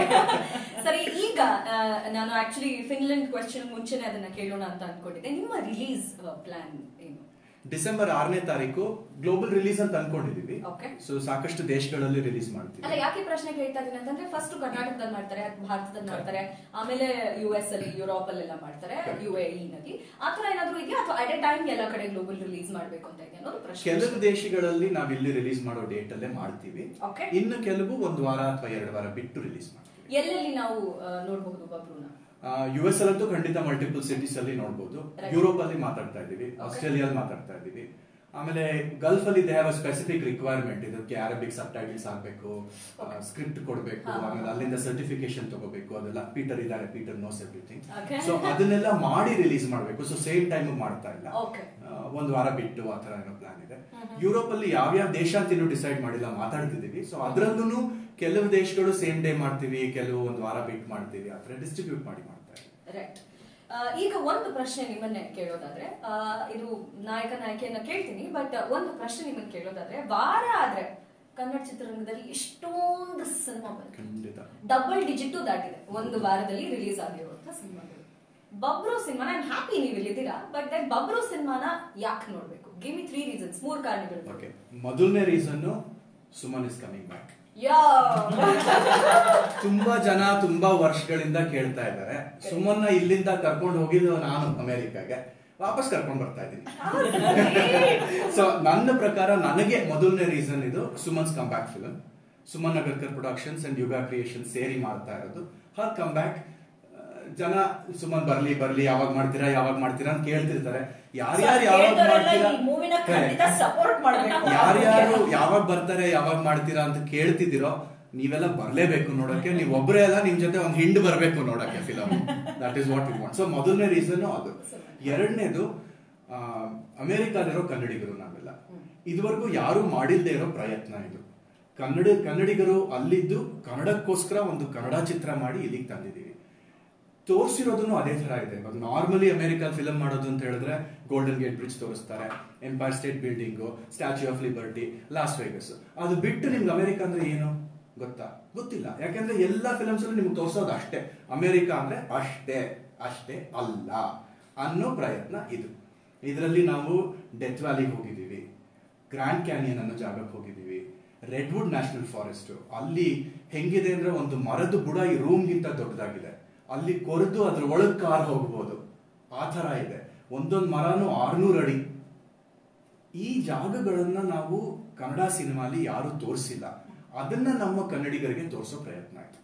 ಸರಿ ಈಗ ಆ, ನಾನು ಆಕ್ಚುಲಿ ಫಿನ್ಲೆಂಡ್ ಕ್ವೆಶ್ಚನ್ ಮುಂಚೆನೆ ಅದನ್ನ ಕೇಳೋಣ ಅಂತ ಅನ್ಕೊಂಡಿದ್ದೆ ನಿಮ್ಮ ರಿಲೀಸ್ ಪ್ಲಾನ್ ಏನು ಡಿಸೆಂಬರ್ ಆರನೇ ತಾರೀಕು ಗ್ಲೋಬಲ್ ರಿಲೀಸ್ ಅಂತ ಅನ್ಕೊಂಡಿದೀವಿ Okay. ಸೊ ಸಾಕಷ್ಟು ದೇಶಗಳಲ್ಲಿ ರಿಲೀಸ್ ಅಲ್ಲ ಮಾಡ್ತೀವಿ ಯಾಕೆ ಈ ಪ್ರಶ್ನೆ ಕೇಳ್ತಾ ಇದೀನಿ ಅಂತಂದ್ರೆ ಫಸ್ಟ್ ಕರ್ನಾಟಕದಲ್ಲಿ ಮಾಡ್ತಾರೆ ಭಾರತದಲ್ಲಿ ಮಾಡ್ತಾರೆ ಆಮೇಲೆ ಯು ಎಸ್ ಅಲ್ಲಿ ಯುರೋಪ್ ಅಲ್ಲೆಲ್ಲ ಮಾಡ್ತಾರೆ ಯು ಎ ನಲ್ಲಿ ಆತರ ಏನಾದ್ರು ಇದೆಯಾ ಅಥವಾ ಅಟ್ ಎ ಟೈಮ್ ಎಲ್ಲ ಕಡೆ ಗ್ಲೋಬಲ್ ರಿಲೀಸ್ ಮಾಡ್ಬೇಕು ಅಂತ ಇದೆಯಾ ಅನ್ನೋದು ಪ್ರಶ್ನೆ ಕೆಲವು ದೇಶಗಳಲ್ಲಿ ನಾವ್ ಇಲ್ಲಿ ರಿಲೀಸ್ ಮಾಡೋ ಡೇಟ್ ಅಲ್ಲೇ ಮಾಡ್ತೀವಿ Okay. ಇನ್ನು ಕೆಲವು ಒಂದು ವಾರ ಅಥವಾ ಎರಡು ವಾರ ಬಿಟ್ಟು ರಿಲೀಸ್ ಮಾಡ್ತೀವಿ ಎಲ್ಲೆಲ್ಲಿ ನಾವು ಆ, ನೋಡ್ಬಹುದು ಬಬ್ರೂನ ಯು ಎಸ್ ಅಲ್ಲಂತೂ ಖಂಡಿತ ಮಲ್ಟಿಪಲ್ ಸಿಟೀಸ್ ಅಲ್ಲಿ ನೋಡ್ಬೋದು Right. ಯುರೋಪ್ ಅಲ್ಲಿ ಮಾತಾಡ್ತಾ ಇದೀವಿ ಆಸ್ಟ್ರೇಲಿಯಲ್ಲಿ ಮಾತಾಡ್ತಾ ಇದೀವಿ ಆಮೇಲೆ ಗಲ್ಫ್ ಅಲ್ಲಿ they have a specific requirement ಇದಕ್ಕೆ ಅರಬಿಕ್ ಸಬ್ ಟೈಟಲ್ಸ್ ಆಗ್ಬೇಕು ಸ್ಕ್ರಿಪ್ಟ್ ಕೊಡ್ಬೇಕು ಹಾ. ಆಮೇಲೆ ಅಲ್ಲಿಂದ ಸರ್ಟಿಫಿಕೇಶನ್ ತಗೋಬೇಕು ಅದೆಲ್ಲ ಪೀಟರ್ ಇದ್ದಾರೆ Peter knows everything Okay. So ಅದನ್ನೆಲ್ಲ ಮಾಡಿ ರಿಲೀಸ್ ಮಾಡಬೇಕು ಸೊ ಸೇಮ್ ಟೈಮ್ ಮಾಡ್ತಾ ಇಲ್ಲ Okay. ಆ, ಒಂದು ವಾರ ಬಿಟ್ಟು ಆ ತರ ಏನೋ ಪ್ಲಾನ್ ಇದೆ ಯುರೋಪ್ ಅಲ್ಲಿ ಯಾವ್ಯಾವ ದೇಶ ಅಂತ ಇನ್ನೂ ಡಿಸೈಡ್ ಮಾಡಿಲ್ಲ ಮಾತಾಡ್ತಿದೀವಿ ಸೊ ಅದ್ರಲ್ಲೂ ಕೆಲವು ದೇಶಗಳು ಸೇಮ್ ಡೇ ಮಾಡ್ತೀವಿ ಕೆಲವು ಒಂದು ವಾರ ಬಿಟ್ಟು ಮಾಡ್ತೀವಿ ಆ ಥರ ಡಿಸ್ಟ್ರಿಬ್ಯೂಟ್ ಮಾಡಿ ಮಾಡ್ತಾ ಇದ್ದೀವಿ ರೈಟ್ ಈಗ ಒಂದು ಪ್ರಶ್ನೆ ನಿಮ್ಮನ್ನೇ ಕೇಳೋದಾದ್ರೆ ಆ, ಇದು ನಾಯಕ ನಾಯಕಿಯನ್ನ ಕೇಳ್ತೀನಿ ಬಟ್ ಒಂದು ಪ್ರಶ್ನೆ ನಿಮ್ಮನ್ನ ಕೇಳೋದಾದ್ರೆ ವಾರ ಆದ್ರೆ ಕನ್ನಡ ಚಿತ್ರರಂಗದಲ್ಲಿ ಎಷ್ಟೊಂದು ಸಿನಿಮಾ ಬಂತು ಖಂಡಿತ ಡಬಲ್ ಡಿಜಿಟ್ ದಾಟಿದೆ ಒಂದು ವಾರದಲ್ಲಿ ರಿಲೀಸ್ ಆಗಿರುವಂತ ಸಿನಿಮಾಗಳು ಬಬ್ರು ಸಿನಿಮಾ ನಾನು ಹ್ಯಾಪಿ ನೀವು ಇಲ್ಲಿದ್ದೀರಾ ಬಟ್ ದಟ್ ಬಬ್ರು ಸಿನಿಮಾನ ಯಾಕೆ ನೋಡ್ಬೇಕು ಗಿವ್ ಮಿ ತ್ರೀ ರೀಸನ್ಸ್ ಮೂರ್ ಕಾರಣಗಳು ಓಕೆ ಮೊದಲನೇ reason Suman is coming back yeah ತುಂಬಾ ಜನ ತುಂಬಾ ವರ್ಷಗಳಿಂದ ಕೇಳ್ತಾ ಇದ್ದಾರೆ ಸುಮನ್ನ ಇಲ್ಲಿಂದ ಕರ್ಕೊಂಡು ಹೋಗಿದ್ದು ನಾನು ಅಮೆರಿಕಾಗೆ ವಾಪಸ್ ಕರ್ಕೊಂಡು ಬರ್ತಾ ಇದ್ದೀನಿ ಸೊ ನನ್ನ ಪ್ರಕಾರ ನನಗೆ ಮೊದಲನೇ ರೀಸನ್ ಇದು Suman's come back film Suman Nagarkar productions and Yuga creation ಸೇರಿ ಮಾಡ್ತಾ ಇರೋದು ಹರ್ ಕಮ್ ಬ್ಯಾಕ್ ಜನ ಸುಮನ್ ಬರ್ಲಿ ಬರ್ಲಿ ಯಾವಾಗ ಮಾಡ್ತೀರಾ ಯಾವಾಗ ಮಾಡ್ತೀರಾ ಅಂತ ಕೇಳ್ತಿರ್ತಾರೆ ಯಾರ್ಯಾರು ಯಾವಾಗ ಕೇಳ್ದವ್ರೆಲ್ಲ ಮಾಡ್ತೀರಾ ಈ ಮೂವಿನ Correct. ಖಂಡಿತ ಸಪೋರ್ಟ್ ಮಾಡ್ಬೇಕು ಯಾರ್ಯಾರು ಯಾವಾಗ ಬರ್ತಾರೆ ಯಾವಾಗ ಮಾಡ್ತೀರಾ ಅಂತ ಕೇಳ್ತಿದ್ದೀರೋ ನೀವೆಲ್ಲ ಬರ್ಲೇಬೇಕು ನೋಡಕ್ಕೆ ನೀವ್ ಒಬ್ಬರೇ ಅಲ್ಲ ನಿಮ್ ಜೊತೆ ಒಂದ್ ಹಿಂಡ್ ಬರ್ಬೇಕು ನೋಡಕ್ಕೆ film that is what you want so ಮೊದಲನೇ ರೀಸನ್ ಅದು ಎರಡನೇದು ಅಮೆರಿಕಾದಲ್ಲಿರೋ ಕನ್ನಡಿಗರು ನಾವೆಲ್ಲ ಇದುವರೆಗೂ ಯಾರು ಮಾಡಿಲ್ದೇ ಇರೋ ಪ್ರಯತ್ನ ಇದು ಕನ್ನಡ ಕನ್ನಡಿಗರು ಅಲ್ಲಿದ್ದು ಕನ್ನಡಕ್ಕೋಸ್ಕರ ಒಂದು ಕನ್ನಡ ಚಿತ್ರ ಮಾಡಿ ಇಲ್ಲಿಗೆ ತಂದಿದ್ದೀವಿ ತೋರಿಸಿರೋದನ್ನು ಅದೇ ತರ ಇದೆ ಇವಾಗ ನಾರ್ಮಲಿ ಅಮೆರಿಕ ಫಿಲಮ್ ಮಾಡೋದು ಅಂತ ಹೇಳಿದ್ರೆ ಗೋಲ್ಡನ್ ಗೇಟ್ ಬ್ರಿಡ್ಜ್ ತೋರಿಸ್ತಾರೆ Empire State Building Statue of Liberty Las Vegas ಅದು ಬಿಟ್ಟು ನಿಮ್ಗೆ ಅಮೆರಿಕ ಅಂದ್ರೆ ಏನು ಗೊತ್ತಾ ಗೊತ್ತಿಲ್ಲ ಯಾಕಂದ್ರೆ ಎಲ್ಲ ಫಿಲಮ್ಸ್ ನಿಮ್ಗೆ ತೋರಿಸೋದು ಅಷ್ಟೇ ಅಮೆರಿಕ ಅಂದ್ರೆ ಅಷ್ಟೇ ಅಷ್ಟೇ ಅಲ್ಲ ಅನ್ನೋ ಪ್ರಯತ್ನ ಇದು ಇದರಲ್ಲಿ ನಾವು ಡೆತ್ ವ್ಯಾಲಿಗೆ ಹೋಗಿದ್ದೀವಿ ಗ್ರ್ಯಾಂಡ್ ಕ್ಯಾನಿಯನ್ ಅನ್ನೋ ಜಾಗಕ್ಕೆ ಹೋಗಿದ್ದೀವಿ ರೆಡ್ವುಡ್ ನ್ಯಾಷನಲ್ ಫಾರೆಸ್ಟ್ ಅಲ್ಲಿ ಹೆಂಗಿದೆ ಅಂದ್ರೆ ಒಂದು ಮರದ ಬುಡ ಈ ರೂಮ್ಗಿಂತ ದೊಡ್ಡದಾಗಿದೆ ಅಲ್ಲಿ ಕೊರೆದು ಅದ್ರ ಒಳಗ್ ಕಾರ್ ಹೋಗ್ಬೋದು ಆ ಥರ ಇದೆ ಒಂದೊಂದು ಮರನೂ ಆರ್ನೂರು ಅಡಿ ಈ ಜಾಗಗಳನ್ನ ನಾವು ಕನ್ನಡ ಸಿನಿಮಾಲಿ ಯಾರು ತೋರಿಸಿಲ್ಲ ಅದನ್ನ ನಮ್ಮ ಕನ್ನಡಿಗರಿಗೆ ತೋರಿಸೋ ಪ್ರಯತ್ನ ಆಯ್ತು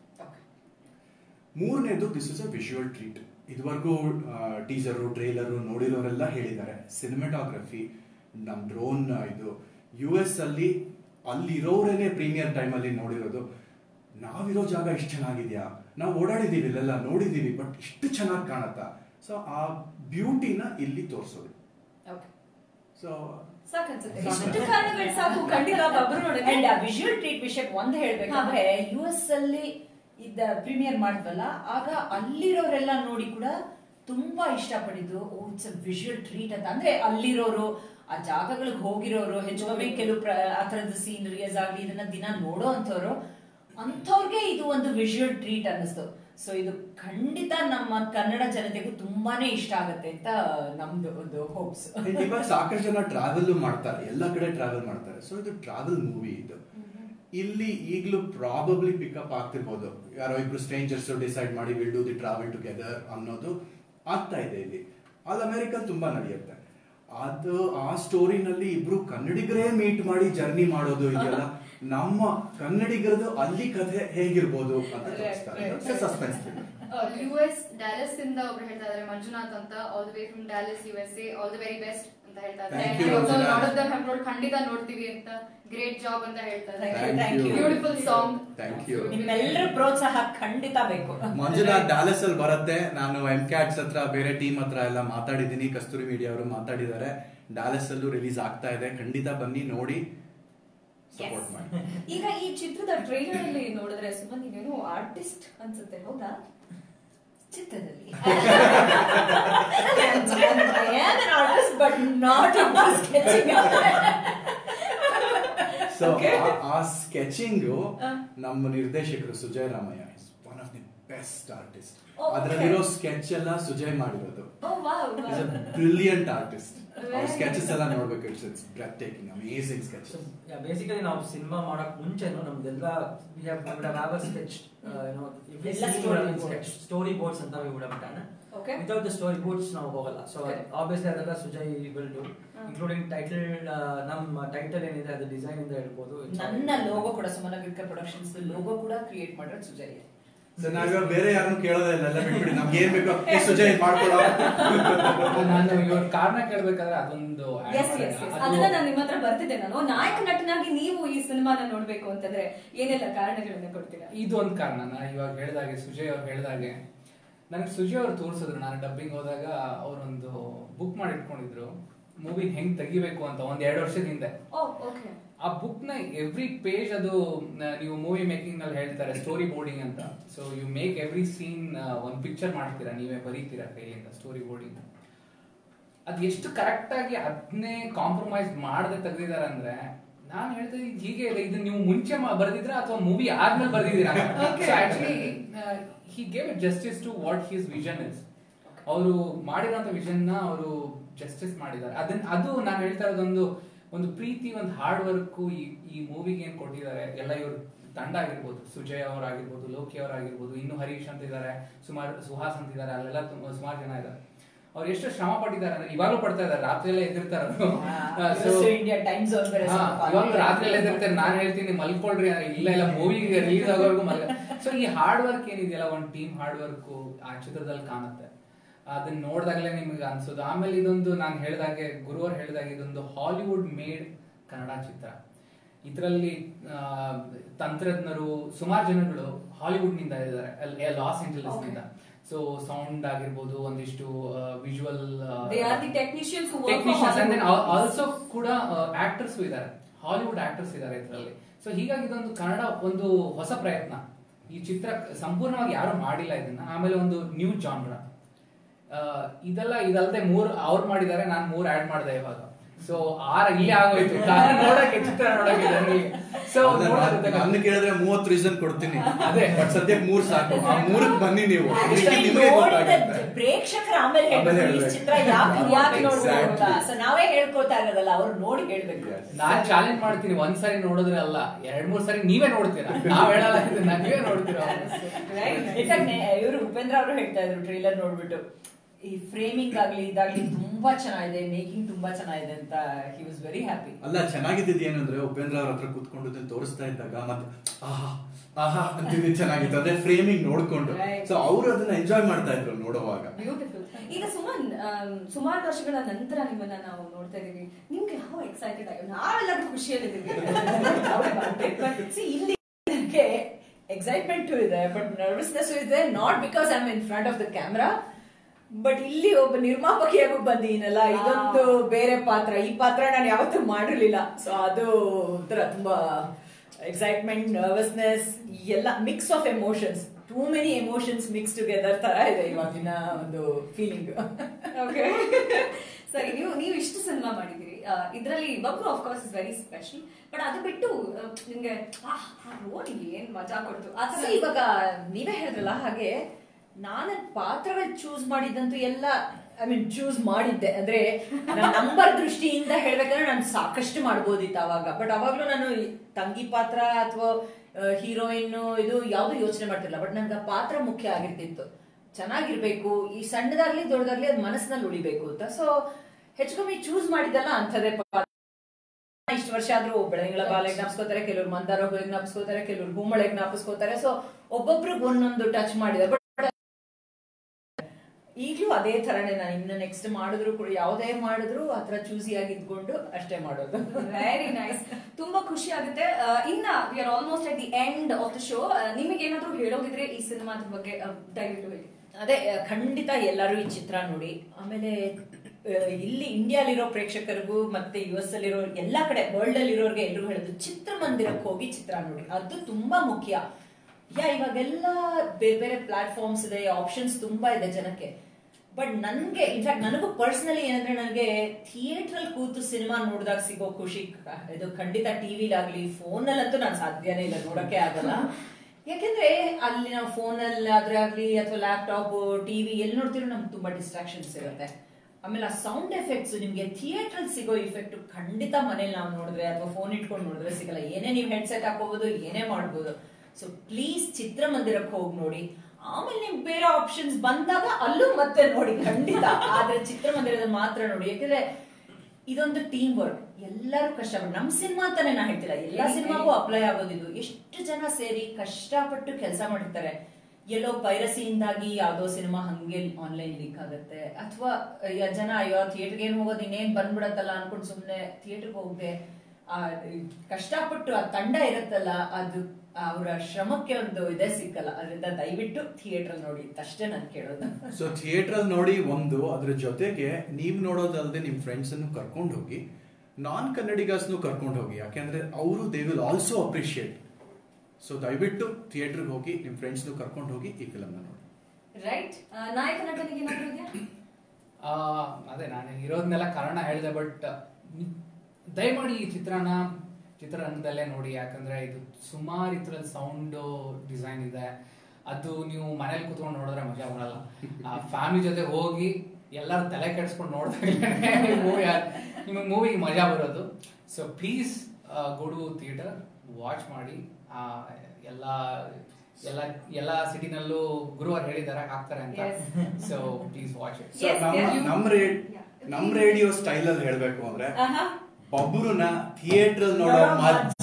ಮೂರನೇದು this is a visual treat ಇದುವರೆಗೂ ಟೀಸರು ಟ್ರೇಲರು ನೋಡಿರೋರೆಲ್ಲ ಹೇಳಿದ್ದಾರೆ ಸಿನಿಮಾಟೋಗ್ರಫಿ ನಮ್ ಡ್ರೋನ್ ಇದು ಯು ಎಸ್ ಅಲ್ಲಿ ಅಲ್ಲಿರೋರೇನೆ ಪ್ರೀಮಿಯರ್ ಟೈಮಲ್ಲಿ ನೋಡಿರೋದು ನಾವಿರೋ ಜಾಗ ಇಷ್ಟು ಚೆನ್ನಾಗಿದ್ಯಾ ನಾವು ಓಡಾಡಿದೀವಿ ಇಲ್ಲೆಲ್ಲ ನೋಡಿದೀವಿ ಬಟ್ ಇಷ್ಟು ಚೆನ್ನಾಗಿ ಕಾಣತ್ತಾ ಸೊ ಆ ಬ್ಯೂಟಿನ ಇಲ್ಲಿ ತೋರಿಸೋದು Okay. ಸೊ ಸಾಕನ್ಸುತ್ತೆ ಸಾಕು. ಇಷ್ಟು ಕಾರಣಗಳು ಸಾಕು ಖಂಡಿತ ಒಬ್ರು ಅಂಡ್ ನೋಡಿ ಆ ವಿಜುವಲ್ ಟ್ರೀಟ್ ವಿಷಯಕ್ಕೆ ಒಂದ್ ಹೇಳ್ಬೇಕಂದ್ರೆ ಯು ಎಸ್ ಅಲ್ಲಿ ಇದ್ದ ಪ್ರೀಮಿಯರ್ ಮಾಡಿದ್ವಲ್ಲ ಆಗ ಅಲ್ಲಿರೋರೆಲ್ಲ ನೋಡಿ ಕೂಡ ತುಂಬಾ ಇಷ್ಟಪಟ್ಟಿದ್ರು ಓ ಇಟ್ಸ್ ವಿಜುವಲ್ ಟ್ರೀಟ್ ಅಂತ ಅಂದ್ರೆ ಅಲ್ಲಿರೋರು ಆ ಜಾಗಗಳಿಗೆ ಹೋಗಿರೋರು ಹೆಚ್ಚು ಕಮ್ಮಿ ಕೆಲವು ಪ್ರ- ಆ ತರದ ಸೀನರೀಸ್ ಆಗ್ಲಿ ಇದನ್ನ ದಿನ ನೋಡೋ ಅಂತವ್ರು ಅಂಥವ್ರಿಗೆ ಇದು ಒಂದು ವಿಜುವಲ್ ಟ್ರೀಟ್ ಅನ್ನಿಸ್ತು ಸೊ ಇದು ಖಂಡಿತ ನಮ್ಮ ಕನ್ನಡ ಜನತೆಗೂ ತುಂಬಾನೇ ಇಷ್ಟ ಆಗುತ್ತೆ ಅಂತ ನಮ್ದು ಒಂದು ಹೋಪ್ಸ್ And ಇವಾಗ ಸಾಕಷ್ಟು ಜನ ಟ್ರಾವೆಲ್ ಮಾಡ್ತಾರೆ ಎಲ್ಲ ಕಡೆ ಟ್ರಾವೆಲ್ ಮಾಡ್ತಾರೆ ಸೊ ಇದು ಟ್ರಾವೆಲ್ ಮೂವಿ ಇದು ಇಲ್ಲಿ ಈಗಲೂ ಪ್ರಾಬಬ್ಲಿ ಪಿಕಪ್ ಆಗ್ತಿರ್ಬೋದು ಯಾರೋ ಇಬ್ರು ಸ್ಟ್ರೇಂಜರ್ಸ್ ಡಿಸೈಡ್ ಮಾಡಿ will do the travel together ಅನ್ನೋದು ಆಗ್ತಾ ಇದೆ ಇಲ್ಲಿ ಅಲ್ಲಿ ಅಮೆರಿಕಲ್ ತುಂಬಾ ನಡೆಯುತ್ತೆ ಅದು ಆ ಸ್ಟೋರಿನಲ್ಲಿ ಇಬ್ರು ಕನ್ನಡಿಗರೇ ಮೀಟ್ ಮಾಡಿ ಜರ್ನಿ ಮಾಡೋದು ಇದೆಲ್ಲ ನಮ್ಮ ಕನ್ನಡಿಗರದು ಅಲ್ಲಿ ಕಥೆ ಹೇಗಿರ್ಬೋದು ಅಂತ ತೋರಿಸ್ತಾರೆ Right, right. Suspense U S Dallas ಇಂದ ಒಬ್ರು ಹೇಳ್ತಾ ಇದಾರೆ ಮಂಜುನಾಥ್ ಅಂತ all the way from Dallas U S A all the very best ಅಂತ ಹೇಳ್ತಾ Thank you, ಮಂಜುನಾಥ್. ಇದ್ದಾರೆ ನೋಡಿ ಖಂಡಿತ ನೋಡ್ತೀವಿ ಅಂತ ಗ್ರೇಟ್ ಜಾಬ್ ಅಂತ ಹೇಳ್ತಾ Thank ಇದ್ದಾರೆ you, thank you. Beautiful song thank you ನಿಮ್ಮೆಲ್ಲರ ಪ್ರೋತ್ಸಾಹ ಖಂಡಿತ ಬೇಕು ಮಂಜುನಾಥ್ ಡ್ಯಾಲಸ್ ಅಲ್ಲಿ ಬರುತ್ತೆ ನಾನು ಎಂ ಕ್ಯಾಟ್ಸ್ ಹತ್ರ ಬೇರೆ ಟೀಮ್ ಹತ್ರ ಎಲ್ಲ ಮಾತಾಡಿದ್ದೀನಿ ಕಸ್ತೂರಿ ಮೀಡಿಯಾ ಅವರು ಮಾತಾಡಿದ್ದಾರೆ ಡ್ಯಾಲಸ್ ಅಲ್ಲೂ ರಿಲೀಸ್ ಆಗ್ತಾ ಇದೆ ಖಂಡಿತ ಬನ್ನಿ ನೋಡಿ ಸಪೋರ್ಟ್ ಮಾಡಿ ಈಗ ಈ ಚಿತ್ರದ ಟ್ರೈಲರ್ ಅಲ್ಲಿ ನೋಡಿದ್ರೆ ಸುಮ್ಮನೆ ನೀವೇನು ಆರ್ಟಿಸ್ಟ್ ಅನ್ಸುತ್ತೆ ಹೌದಾ ಚಿತ್ರದಲ್ಲಿ ಆರ್ಟಿಸ್ಟ್ ಬಟ್ ನಾಟ್ ಸೊ ಆ ಸ್ಕೆಚಿಂಗ್ ನಮ್ಮ ನಿರ್ದೇಶಕರು Sujay Ramaiah is one of the best artist Oh, okay. ಅದರಲ್ಲಿರೋ ಸ್ಕೆಚ್ ಎಲ್ಲ ಸುಜಯ್ ಮಾಡಿರೋದು oh wow is a brilliant artist ಅವ್ರ Very ಸ್ಕೆಚಸ್ ಎಲ್ಲ ನೋಡ್ಬೇಕು it's it's breath taking amazing sketch basically ನಾವು ಸಿನಿಮಾ ಮಾಡಕ್ ಮುಂಚೆನು ನಮ್ದೆಲ್ಲ we have would have have sketch ಏನೋ ಎಲ್ಲ story boards. Sketch story boards ಅಂತ we would have done Okay. Without the story boards ನಾವು ಹೋಗಲ್ಲ ಸೊ Okay. ಆಬ್ವಿಯಸ್ಲಿ ಅದೆಲ್ಲ Sujay will do hmm. Including title ನಮ್ಮ ಟೈಟಲ್ ಏನಿದೆ ಅದು ಡಿಸೈನ್ ಇಂದ ಹೇಳ್ಬೋದು It's all- ನನ್ನ ಲೋಗೋ ಕೂಡ ಸುಮನ ಗಿರ್ಕರ್ ಪ್ರೊಡಕ್ಷನ್ಸ್ ಲೋಗೋ ಕೂಡ ಕ್ರಿಯೇಟ್ ಮಾಡಿರೋದು ಸುಜಯ್ ಸೊ ನಾವಿವಾಗ ಬೇರೆ ಯಾರನ್ನು ಕೇಳೋದೇ ಇಲ್ಲ ಎಲ್ಲ ಬಿಟ್ಬಿಡಿ ನಮ್ಗೆ ಏನ್ ಬೇಕೋ ಏ ಸುಜಯ್ ಮಾಡ್ಕೊಡೋ ನಾನು ಇವ್ರ ಕಾರಣ ಕೇಳ್ಬೇಕಾದ್ರೆ ಅದೊಂದು add ಎಸ್ ಮಾಡಿದೆ. ಎಸ್ ಅದು- ಅದನ್ನ ನಾನು ನಿಮ್ಮ ಹತ್ರ ಬರ್ತಿದ್ದೆ ನಾನು ನಾಯಕ ನಟನಾಗಿ ನೀವು ಈ ಸಿನಿಮಾನ ನೋಡ್ಬೇಕು ಅಂತಂದ್ರೆ ಏನೆಲ್ಲ ಕಾರಣಗಳನ್ನ ಕೊಡ್ತೀರಾ ಇದು ಒಂದು ಕಾರಣ ನಾನು ಇವಾಗ ಹೇಳ್ದಾಗೆ ಸುಜಯ್ ಅವ್ರು ಹೇಳ್ದಾಗೆ ನನಗೆ ಸುಜಯ್ ಅವ್ರು ತೋರಿಸಿದ್ರು ನಾನು ಡಬ್ಬಿಂಗ್ ಹೋದಾಗ ಅವರೊಂದು ಬುಕ್ ಮಾಡಿ ಇಟ್ಕೊಂಡಿದ್ರು ಮೂವಿ ಹೆಂಗ್ ತೆಗಿಬೇಕು ಅಂತ ಒಂದ್ ಎರಡು ವರ್ಷದ ಹಿಂದೆ ಓ ಓಕೆ ಆ ಬುಕ್ ನ ಎವ್ರಿ ಪೇಜ್ ಅದು ನ- ನೀವು ಮೂವಿ ಮೇಕಿಂಗ್ ನಲ್ಲಿ ಹೇಳ್ತಾರೆ ಸ್ಟೋರಿ ಬೋರ್ಡಿಂಗ್ ಅಂತ so you make every scene ಒಂದ್ ಪಿಕ್ಚರ್ ಮಾಡ್ತೀರಾ ನೀವೇ ಬರೀತೀರಾ ಕೈಯಿಂದ ಸ್ಟೋರಿ ಬೋರ್ಡಿಂಗ್ ಅದ್ ಎಷ್ಟು ಕರೆಕ್ಟ್ ಆಗಿ ಅದನ್ನೇ ಕಾಂಪ್ರಮೈಸ್ ಮಾಡದೆ ತೆಗ್ದಿದ್ದಾರೆ ಅಂದ್ರೆ ನಾನು ಹೇಳ್ತಾ ಇದ್ದೀನಿ ಹೀಗೆ ಇದೆ ಇದನ್ನ ನೀವು ಮುಂಚೆ ಮಾ- ಬರ್ದಿದ್ರಾ ಅಥವಾ ಮೂವಿ ಆದ್ಮೇಲೆ ಬರ್ದಿದ್ದೀರಾ Okay. Actually he gave it justice to what his vision is ಅವರು ಮಾಡಿರೋಂಥ ವಿಷನ್ ನ ಅವರು ಜಸ್ಟಿಸ್ ಮಾಡಿದ್ದಾರೆ ಅದನ್ನ ಅದು ನಾನು ಹೇಳ್ತಾ ಇರೋದೊಂದು ಒಂದು ಪ್ರೀತಿ ಒಂದು ಹಾರ್ಡ್ ವರ್ಕ್ ಈ ಈ ಮೂವಿಗೆ ಏನ್ ಕೊಟ್ಟಿದ್ದಾರೆ ಎಲ್ಲ ಇವ್ರ ತಂಡ ಆಗಿರ್ಬೋದು ಸುಜಯ್ ಅವರಾಗಿರ್ಬೋದು ಲೋಕಿ ಅವರಾಗಿರ್ಬೋದು ಇನ್ನು ಹರೀಶ್ ಅಂತ ಇದ್ದಾರೆ ಸುಮಾರು ಸುಹಾಸ್ ಅಂತ ಇದ್ದಾರೆ ಅಲ್ಲೆಲ್ಲ ತುಂಬ ಸುಮಾರು ಜನ ಇದ್ದಾರೆ ಅವ್ರು ಎಷ್ಟು ಶ್ರಮ ಪಟ್ಟಿದ್ದಾರೆ ಅಂದ್ರೆ ಇವಾಗಲೂ ಪಡ್ತಾ ಇದ್ದಾರೆ ರಾತ್ರಿ ಎಲ್ಲ ಎದ್ದಿರ್ತಾರೆ ಅವರು ಸೊ ಇಂಡಿಯಾ ಟೈಮ್ ಝೋನ್ ಬೇರೆ ಹಾ, ಸ್ವಲ್ಪ ಇವಾಗ ರಾತ್ರಿ ಎಲ್ಲ ಎದ್ದಿರ್ತಾರೆ ನಾನು ಹೇಳ್ತೀನಿ ಮಲ್ಕೊಳ್ರಿ ಅಂದ್ರೆ ಇಲ್ಲ ಇಲ್ಲ ಮೂವಿ ರಿಲೀಸ್ ಆಗೋವರೆಗೂ ಮಲ್ ಸೊ ಈ ಹಾರ್ಡ್ ವರ್ಕ್ ಏನಿದೆಯಲ್ಲ ಒಂದು ಟೀಮ್ ಹಾರ್ಡ್ ವರ್ಕ್ ಆ ಚಿತ್ರದಲ್ಲಿ ಕಾಣುತ್ತೆ ಅದನ್ನ ನೋಡಿದಾಗಲೇ ನಿಮ್ಗೆ ಅನ್ಸೋದು ಆಮೇಲೆ ಇದೊಂದು ನಾನು ಹೇಳ್ದಾಗೆ ಗುರುವಾರ ಹೇಳ್ದಾಗೆ ಇದೊಂದು ಹಾಲಿವುಡ್ ಮೇಡ್ ಕನ್ನಡ ಚಿತ್ರ ಇದರಲ್ಲಿ ತಂತ್ರಜ್ಞರು ಸುಮಾರು ಜನಗಳು ಹಾಲಿವುಡ್ ನಿಂದ ಇದ್ದಾರೆ ಲಾಸ್ ಏಂಜಲಸ್ ನಿಂದ ಸೊ ಸೌಂಡ್ ಆಗಿರ್ಬೋದು ಒಂದಿಷ್ಟು visual they are the technicians who work technicians and also ಕೂಡ ಆಕ್ಟರ್ಸ್ ಇದ್ದಾರೆ ಹಾಲಿವುಡ್ ಆಕ್ಟರ್ಸ್ ಇದ್ದಾರೆ ಇದರಲ್ಲಿ ಸೊ ಹೀಗಾಗಿ ಇದೊಂದು ಕನ್ನಡ ಒಂದು ಹೊಸ ಪ್ರಯತ್ನ ಈ ಚಿತ್ರ ಸಂಪೂರ್ಣವಾಗಿ ಯಾರು ಮಾಡಿಲ್ಲ ಇದನ್ನ ಆಮೇಲೆ ಒಂದು ನ್ಯೂ ಜಾನ್ರ ಇದೆಲ್ಲ ಇದಲ್ಲದೆ ಮೂರ್ ಅವ್ರು ಮಾಡಿದ್ದಾರೆ ನಾನು ಮೂರ್ ಆಡ್ ಮಾಡಿದೆ ಇವಾಗ ಸೊ ಆರ ಇಲ್ಲಿ ಆಗೋಯ್ತು ನಾನು ನೋಡಕ್ಕೆ ಚಿತ್ರ ನೋಡಕ್ಕೆ ನನಗೆ ಸೊ ನನ್ನ ಕೇಳಿದ್ರೆ ಮೂವತ್ತು ರೀಸನ್ ಕೊಡ್ತೀನಿ ಅದೇ. ಬಟ್ ಸದ್ಯಕ್ಕೆ ಮೂರ್ ಸಾಕು ಆ ಮೂರಕ್ ಬನ್ನಿ ನೀವು Actually, ಇದಕ್ಕೆ ನಿಮಗೆ ನೋಡಿದ ಗೊತ್ತಾಗುತ್ತೆ ಪ್ರೇಕ್ಷಕರು ಆಮೇಲೆ ಆಮೇಲೆ ಹೇಳ್ಬೇಕು ಈ ಹೇಳ್ಬೇಕು. ಚಿತ್ರ ಯಾಕೆ ಯಾಕೆ ನೋಡ್ಬೇಕು ಅಂತ Exactly. ಸೊ ನಾವೇ ಹೇಳ್ಕೊತಾ ಇರೋದಲ್ಲ ಅವ್ರು ನೋಡಿ ಹೇಳ್ಬೇಕು Yes. ನಾನ್ ಚಾಲೆಂಜ್ ಮಾಡ್ತೀನಿ ಒಂದ್ ಸಾರಿ ನೋಡಿದ್ರೆ ಅಲ್ಲ ಎರಡ್ ಮೂರ್ ಸಾರಿ ನೀವೇ ನೋಡ್ತೀರಾ ನಾವ್ ಹೇಳಲ್ಲ ಇದನ್ನ ನೀವೇ ನೋಡ್ತೀರಾ ಇನ್ಫ್ಯಾಕ್ಟ್ ಇವರು ಉಪೇಂದ್ರ ಅವರು ಹೇಳ್ತಾ ಇದ್ರು ಟ್ರೈಲರ್ ನೋಡ್ಬಿಟ್ಟು ಈ ಫ್ರೇಮಿಂಗ್ ಆಗ್ಲಿ ಇದಾಗ್ಲಿ ತುಂಬಾ ಚೆನ್ನಾಗಿದೆ ಮೇಕಿಂಗ್ ತುಂಬಾ ಚೆನ್ನಾಗಿದೆ ಅಂತ ಹಿ ವಾಸ್ ವೆರಿ ಹ್ಯಾಪಿ ಅಲ್ಲ ಚೆನ್ನಾಗಿದ್ದು ಏನಂದ್ರೆ ಉಪೇಂದ್ರ ಅವ್ರ ಹತ್ರ ಕೂತ್ಕೊಂಡು ಇದನ್ನ ತೋರಿಸ್ತಾ ಇದ್ದಾಗ ಮತ್ತೆ ಆಹಾ ಆಹಾ ಅಂತಿದ್ದು ಚೆನ್ನಾಗಿತ್ತು ಅದೇ ಫ್ರೇಮಿಂಗ್ ನೋಡ್ಕೊಂಡು Right. ಸೊ ಅವ್ರು ಅದನ್ನ ಎಂಜಾಯ್ ಮಾಡ್ತಾ ಇದ್ರು ನೋಡುವಾಗ ಬ್ಯೂಟಿಫುಲ್ ಈಗ ಸುಮನ್ ಆಮ್, ಸುಮಾರು ವರ್ಷಗಳ ನಂತರ ನಿಮ್ಮನ್ನ ನಾವು ನೋಡ್ತಾ ಇದೀವಿ ನಿಮ್ಗೆ ಯಾವ ಎಕ್ಸೈಟೆಡ್ ಆಗಿ ನಾವೆಲ್ಲರೂ ಖುಷಿಯಲ್ಲಿದ್ದೀವಿ See, ಇಲ್ಲಿ ಎಕ್ಸೈಟ್ಮೆಂಟ್ ಇದೆ ಬಟ್ ನರ್ವಸ್ನೆಸ್ ಇದೆ not because I am in front of the camera but ಇಲ್ಲಿ ಒಬ್ಬ ನಿರ್ಮಾಪಕಿಯಾಗೂ ಬಂದಿನಲ್ಲ ಇದೊಂದು ಬೇರೆ ಪಾತ್ರ ಈ ಪಾತ್ರ ನಾನು ಯಾವತ್ತೂ ಮಾಡಿರ್ಲಿಲ್ಲ ಸೊ ಅದು ಒಂಥರ ತುಂಬಾ ಎಕ್ಸೈಟ್ಮೆಂಟ್ ನರ್ವಸ್ನೆಸ್ ಎಲ್ಲ mix of emotions too many emotions mix together ತರ ಇದೆ ಇವಾಗಿನ ಒಂದು ಫೀಲಿಂಗ್ ಓಕೆ ಸರಿ ನೀವು ನೀವು ಇಷ್ಟು ಸಿನಿಮಾ ಮಾಡಿದ್ದೀರಿ ಇದರಲ್ಲಿ ಒಬ್ರು of course is very special but ಅದು ಬಿಟ್ಟು ಆ, ನಿಮ್ಗೆ ಆಹ್, ಆ ನೋಡಿ ಏನ್ ಮಜಾ ಕೊಡ್ತು ಆ ಥರ ಅಸಲು ಇವಾಗ ನೀವೇ ಹೇಳಿದ್ರಲ್ಲ ಹಾಗೆ ನಾನು ಪಾತ್ರಗಳು ಚೂಸ್ ಮಾಡಿದ್ದಂತೂ ಎಲ್ಲ ಐ ಮೀನ್ ಚೂಸ್ ಮಾಡಿದ್ದೆ ಅಂದ್ರೆ ನಂಬರ್ ದೃಷ್ಟಿಯಿಂದ ಹೇಳ್ಬೇಕಂದ್ರೆ ನಾನು ಸಾಕಷ್ಟು ಮಾಡ್ಬೋದಿತ್ತು ಅವಾಗ ಬಟ್ ಅವಾಗ್ಲೂ ನಾನು ಈ ತಂಗಿ ಪಾತ್ರ ಅಥವಾ ಹೀರೋಯಿನ್ ಇದು ಯಾವ್ದು ಯೋಚನೆ ಮಾಡ್ತಿಲ್ಲ ಬಟ್ ನನ್ಗೆ ಆ ಪಾತ್ರ ಮುಖ್ಯ ಆಗಿರ್ತಿತ್ತು ಚೆನ್ನಾಗಿರ್ಬೇಕು ಈ ಸಣ್ಣದಾಗ್ಲಿ ದೊಡ್ಡದಾಗ್ಲಿ ಅದು ಮನಸ್ಸಿನಲ್ಲಿ ಉಳಿಬೇಕು ಅಂತ ಸೊ ಹೆಚ್ಚು ಕಮ್ಮಿ ಚೂಸ್ ಮಾಡಿದ್ದಲ್ಲ ಅಂಥದ್ದೇ ಪಾತ್ರ ಇಷ್ಟು ವರ್ಷ ಆದ್ರೂ ಬೆಳದಿಂಗಳ ಬಾಲೆ ಜ್ಞಾಪಿಸ್ಕೋತಾರೆ ಕೆಲವ್ರು ಮಂದಾರ ಹೋಗಿ ಜ್ಞಾಪಿಸ್ಕೋತಾರೆ ಕೆಲವ್ರು ಹೂಮಳೆ ಜ್ಞಾಪಿಸ್ಕೋತಾರೆ ಸೊ ಒಬ್ಬೊಬ್ರಿಗೆ ಒಂದೊಂದು ಟಚ್ ಮಾಡಿದ್ದಾರೆ ಬಟ್ ಈಗ್ಲೂ ಅದೇ ತರನೇ ನಾನು ಇನ್ನು ನೆಕ್ಸ್ಟ್ ಮಾಡಿದ್ರು ಕೂಡ ಯಾವುದೇ ಮಾಡಿದ್ರು ಆತರ ಚೂಸಿ ಆಗಿ ಇದ್ಕೊಂಡು ಅಷ್ಟೇ ಮಾಡೋದು ವೆರಿ ನೈಸ್ ತುಂಬಾ ಖುಷಿ ಆಗುತ್ತೆ ಆ, ಇನ್ನ we are almost at the end of the show ನಿಮಗೆ ಏನಾದ್ರೂ ಹೇಳೋದಿದ್ರೆ ಈ ಸಿನಿಮಾದ ಬಗ್ಗೆ ಆ, ದಯವಿಟ್ಟು ಹೇಳಿ ಅದೇ ಆ, ಖಂಡಿತ ಎಲ್ಲರೂ ಈ ಚಿತ್ರ ನೋಡಿ ಆಮೇಲೆ ಆ, ಇಲ್ಲಿ ಇಂಡಿಯಾಲಿರೋ ಪ್ರೇಕ್ಷಕರಿಗೂ ಮತ್ತೆ ಯು ಎಸ್ ಅಲ್ಲಿರೋ ಎಲ್ಲಾ ಕಡೆ ವರ್ಲ್ಡ್ ಅಲ್ಲಿರೋರ್ಗೆ ಎಲ್ರಿಗೂ ಹೇಳೋದು ಚಿತ್ರಮಂದಿರಕ್ಕೆ ಹೋಗಿ ಚಿತ್ರ ನೋಡಿ ಅದು ತುಂಬಾ ಮುಖ್ಯ ಯಾ ಇವಾಗೆಲ್ಲ ಬೇರೆ ಬೇರೆ ಪ್ಲಾಟ್ಫಾರ್ಮ್ಸ್ ಇದೆ ಆಪ್ಷನ್ಸ್ ತುಂಬಾ ಇದೆ ಜನಕ್ಕೆ ಬಟ್ ನನ್ಗೆ ಇನ್ಫ್ಯಾಕ್ಟ್ ನನಗೂ ಪರ್ಸನಲಿ ಏನಂದ್ರೆ ನನಗೆ ಥಿಯೇಟರ್ ಅಲ್ಲಿ ಕೂತು ಸಿನಿಮಾ ನೋಡಿದಾಗ ಸಿಗೋ ಖುಷಿ ಕ- ಇದು ಖಂಡಿತ ಟಿವಿಲಾಗ್ಲಿ ಫೋನಲ್ಲಂತೂ ನಾನು ಸಾಧ್ಯನೇ ಇಲ್ಲ ನೋಡಕ್ಕೆ ಆಗಲ್ಲ ಯಾಕೆಂದ್ರೆ ಅಲ್ಲಿ ನಾವು ಫೋನಲ್ಲಿ ಆದ್ರೆ ಆಗ್ಲಿ ಅಥವಾ ಲ್ಯಾಪ್ಟಾಪ್ ಟಿವಿ ಎಲ್ಲಿ ನೋಡ್ತಿರೋ ನಮ್ಗೆ ತುಂಬಾ ಡಿಸ್ಟ್ರಾಕ್ಷನ್ಸ್ ಇರುತ್ತೆ ಆಮೇಲೆ ಆ ಸೌಂಡ್ ಎಫೆಕ್ಟ್ಸ್ ನಿಮ್ಗೆ ಥಿಯೇಟರ್ ಸಿಗೋ ಇಫೆಕ್ಟ್ ಖಂಡಿತ ಮನೇಲಿ ನಾವು ನೋಡಿದ್ರೆ ಅಥವಾ ಫೋನ್ ಇಟ್ಕೊಂಡು ನೋಡಿದ್ರೆ ಸಿಗಲ್ಲ ಏನೇ ನೀವು ಹೆಡ್ಸೆಟ್ ಹಾಕೋಬಹುದು ಏನೇ ಮಾಡ್ಬೋದು ಸೊ ಪ್ಲೀಸ್ ಚಿತ್ರಮಂದಿರಕ್ಕೆ ಹೋಗಿ ನೋಡಿ ಆಮೇಲೆ ನಿಮ್ಗೆ ಬೇರೆ ಆಪ್ಷನ್ಸ್ ಬಂದಾಗ ಅಲ್ಲೂ ಮತ್ತೆ ನೋಡಿ ಖಂಡಿತ ಆದ್ರೆ ಚಿತ್ರಮಂದಿರದಲ್ಲಿ ಮಾತ್ರ ನೋಡಿ ಯಾಕಂದ್ರೆ ಇದೊಂದು ಟೀಮ್ ವರ್ಕ್ ಎಲ್ಲರೂ ಕಷ್ಟಪಟ್ಟು ನಮ್ ಸಿನಿಮಾ ಅಂತಾನೆ ನಾ ಹೇಳ್ತಿಲ್ಲ ಎಲ್ಲಾ ಸಿನಿಮಾಗೂ ಅಪ್ಲೈ ಆಗೋದಿದು ಎಷ್ಟು ಜನ ಸೇರಿ ಕಷ್ಟಪಟ್ಟು ಕೆಲಸ ಮಾಡಿರ್ತಾರೆ ಎಲ್ಲೋ ಪೈರಸಿಯಿಂದಾಗಿ ಯಾವ್ದೋ ಸಿನಿಮಾ ಹಂಗೆ ಆನ್ಲೈನ್ ಲೀಕ್ ಆಗುತ್ತೆ ಅಥವಾ ಜನ ಅಯ್ಯೋ ಥಿಯೇಟರ್ಗೆ ಏನ್ ಹೋಗೋದು ಇನ್ನೇನ್ ಬಂದ್ಬಿಡತ್ತಲ್ಲ ಅನ್ಕೊಂಡು ಸುಮ್ನೆ ಥಿಯೇಟರ್ಗೆ ಹೋಗದೆ ಆ ಕಷ್ಟಪಟ್ಟು ಆ ತಂಡ ಇರುತ್ತಲ್ಲ ಅದು ಅವರ ಶ್ರಮಕ್ಕೆ ಒಂದು ಇದೇ ಸಿಕ್ಕಲ್ಲ ಅದರಿಂದ ದಯವಿಟ್ಟು ಥಿಯೇಟರ್ ನೋಡಿ ಅಷ್ಟೇ ನಾನು ಕೇಳೋದು ಸೊ ಥಿಯೇಟರ್ ನೋಡಿ ಒಂದು ಅದ್ರ ಜೊತೆಗೆ ನೀವ್ ನೋಡೋದಲ್ಲದೆ ನಿಮ್ ಫ್ರೆಂಡ್ಸ್ ಅನ್ನು ಕರ್ಕೊಂಡು ಹೋಗಿ ನಾನ್ ಕನ್ನಡಿಗಸ್ನು ಕರ್ಕೊಂಡು ಹೋಗಿ ಯಾಕೆಂದ್ರೆ ಅವರು they will also appreciate so ದಯವಿಟ್ಟು ಥಿಯೇಟರ್ಗೆ ಹೋಗಿ ನಿಮ್ ಫ್ರೆಂಡ್ಸ್ನು ಕರ್ಕೊಂಡು ಹೋಗಿ ಈ ಫಿಲಮ್ ನೋಡಿ ರೈಟ್ ನಾಯಕ ನಟನಿಗೆ ಏನಾದ್ರು ಇದೆಯಾ ಆ, ಅದೇ ನಾನು ಇರೋದನ್ನೆಲ್ಲ ಕಾರಣ ಹೇಳಿದೆ ಬಟ್ ದಯಮಾಡಿ ಈ ಚಿತ್ರನ ಚಿತ್ರರಂಗದಲ್ಲೇ ನೋಡಿ ಯಾಕಂದ್ರೆ ಇದು ಸುಮಾರು ಇದ್ರಲ್ಲಿ ಸೌಂಡ್ ಡಿಸೈನ್ ಇದೆ ಅದು ನೀವು ಮನೇಲಿ ಕೂತ್ಕೊಂಡು ನೋಡಿದ್ರೆ ಮಜಾ ಬರಲ್ಲ ಆ ಫ್ಯಾಮಿಲಿ ಜೊತೆ ಹೋಗಿ ಎಲ್ಲರೂ ತಲೆ ಕೆಡಿಸ್ಕೊಂಡು ನೋಡ್ತಾ ಮೂವಿ ನಿಮಗೆ ಮೂವಿಗೆ ಮಜಾ ಬರೋದು so please go to theatre watch ಮಾಡಿ ಆ, ಎಲ್ಲ ಎಲ್ಲ ಎಲ್ಲ ಸಿಟಿನಲ್ಲೂ ಗುರುವಾರ ಹೇಳಿದ್ದಾರೆ ಹಾಕ್ತಾರೆ ಅಂತ Yes. So please watch it so Yes, ನಮ್ಮ yes, you- ನಮ್ ರೇಡ್ Yeah. ನಮ್ ರೇಡಿಯೋ ಸ್ಟೈಲ್ ಅಲ್ಲಿ ಹೇಳ್ಬೇಕು ಅಂದ್ರೆ ಒಬ್ಬರನ್ನ ಥಿಯೇಟರ್ ನೋಡೋ ಮಜಾ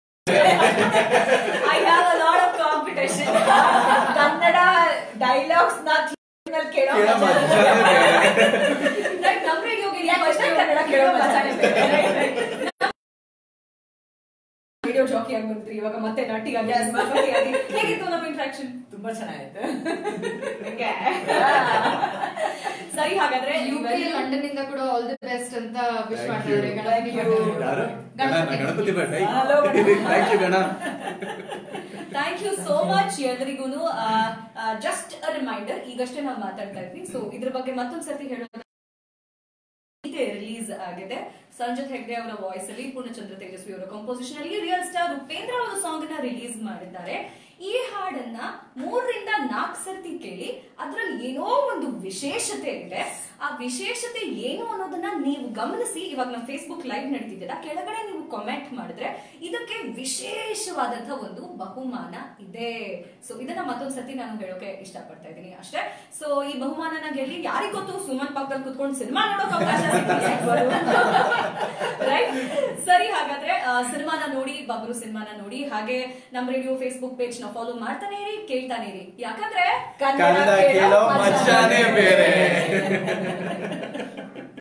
I have a lot of competition Kannada dialogues ನ theatre ನಲ್ಲಿ ಕೇಳೋ ಕೇಳೋ ಮಜಾ ಮಜಾನೇ ಬೇರೆ. Right, ನಮ್ ರೇಡಿಯೋಗೆ ಯಾಕಂದ್ರೆ ಕನ್ನಡ ಕೇಳೋ ಮಜಾನೇ ಬೇರೆ. ರೇಡಿಯೋ ಜಾಕಿ ಆಗಿ ಬಂದ್ರಿ ಇವಾಗ ಮತ್ತೆ ನಟಿಗಾಗಿ ನಟಿಯಾಗಿ. ಹೇಗಿತ್ತು ನಮ್ಮ ಇಂಟ್ರಾಕ್ಷನ್ ತುಂಬಾ ಚೆನ್ನಾಗಿತ್ತು ಸರಿ ಹಾಗಾದ್ರೆ ಯು ಕೆ ಇವೆಲ್ಲ- ಲಂಡನ್ ಇಂದ ಕೂಡ ಆಲ್ ದಿ ಬೆಸ್ಟ್ ಅಂತ ವಿಶ್ Thank ಮಾಡ್ತಾರೆ you. Ganapati Thank you. Bhat ಯಾರು Ganapati. Gana- Ganapati Bhat Hello, Gana. Thank you Gana thank you so much ಎಲ್ಲರಿಗೂ ಜಸ್ಟ್ ಅ ರಿಮೈಂಡರ್ ಈಗಷ್ಟೇ ನಾವು ಮಾತಾಡ್ತಾ ಇದ್ವಿ ಸೊ ಇದ್ರ ಬಗ್ಗೆ ಮತ್ತೊಂದ್ಸತಿ ಹೇಳೋಣ ಗೀತೆ ರಿಲೀಸ್ ಆಗಿದೆ ಸಂಜಿತ್ ಹೆಗ್ಡೆ ಅವರ ವಾಯ್ಸ್ ಅಲ್ಲಿ ಪೂರ್ಣಚಂದ್ರ ತೇಜಸ್ವಿ ಅವರ ಕಂಪೋಸಿಷನ್ ಅಲ್ಲಿ ರಿಯಲ್ ಸ್ಟಾರ್ ಉಪೇಂದ್ರ ಅವರ ಸಾಂಗ್ ನ ರಿಲೀಸ್ ಮಾಡಿದ್ದಾರೆ ಈ ಹಾಡನ್ನ ಮೂರರಿಂದ ನಾಲ್ಕು ಸರ್ತಿ ಕೇಳಿ ಅದ್ರಲ್ಲಿ ಏನೋ ಒಂದು ವಿಶೇಷತೆ ಇದೆ ಆ ವಿಶೇಷತೆ ಏನು ಅನ್ನೋದನ್ನ ನೀವು ಗಮನಿಸಿ ಇವಾಗ ನಮ್ಮ ಫೇಸ್ಬುಕ್ ಲೈವ್ ನಡೀತಿದ್ದೀರಾ ಕೆಳಗಡೆ ನೀವು ಕಾಮೆಂಟ್ ಮಾಡಿದ್ರೆ ಇದಕ್ಕೆ ವಿಶೇಷವಾದಂತಹ ಒಂದು ಬಹುಮಾನ ಇದೆ ಸೊ ಇದನ್ನ ಮತ್ತೊಂದ್ ಸತಿ ನಾನು ಹೇಳೋಕೆ ಇಷ್ಟಪಡ್ತಾ ಇದ್ದೀನಿ ಅಷ್ಟೇ ಸೊ ಈ ಬಹುಮಾನನ ಗೆಲ್ಲಿ ಯಾರಿಗ್ ಗೊತ್ತು ಸುಮನ್ ಪಕ್ಕದಲ್ಲಿ ಕುತ್ಕೊಂಡು ಸಿನಿಮಾ ನೋಡೋಕೆ ಅವಕಾಶ ರೈಟ್ ಸರಿ ಹಾಗಾದ್ರೆ ಆ, ಸಿನಿಮಾನ ನೋಡಿ ಬಬ್ರು ಸಿನಿಮಾನ ನೋಡಿ ಹಾಗೆ ನಮ್ಮ ರೇಡಿಯೋ ಫೇಸ್ಬುಕ್ ಪೇಜ್ ನ ಫಾಲೋ ಮಾಡ್ತಾನೆ ಇರಿ ಕೇಳ್ತಾನೆ ಇರಿ ಯಾಕಂದ್ರೆ ಕನ್ನಡ ಕೇಳೋ ಮಜಾನೇ ಬೇರೆ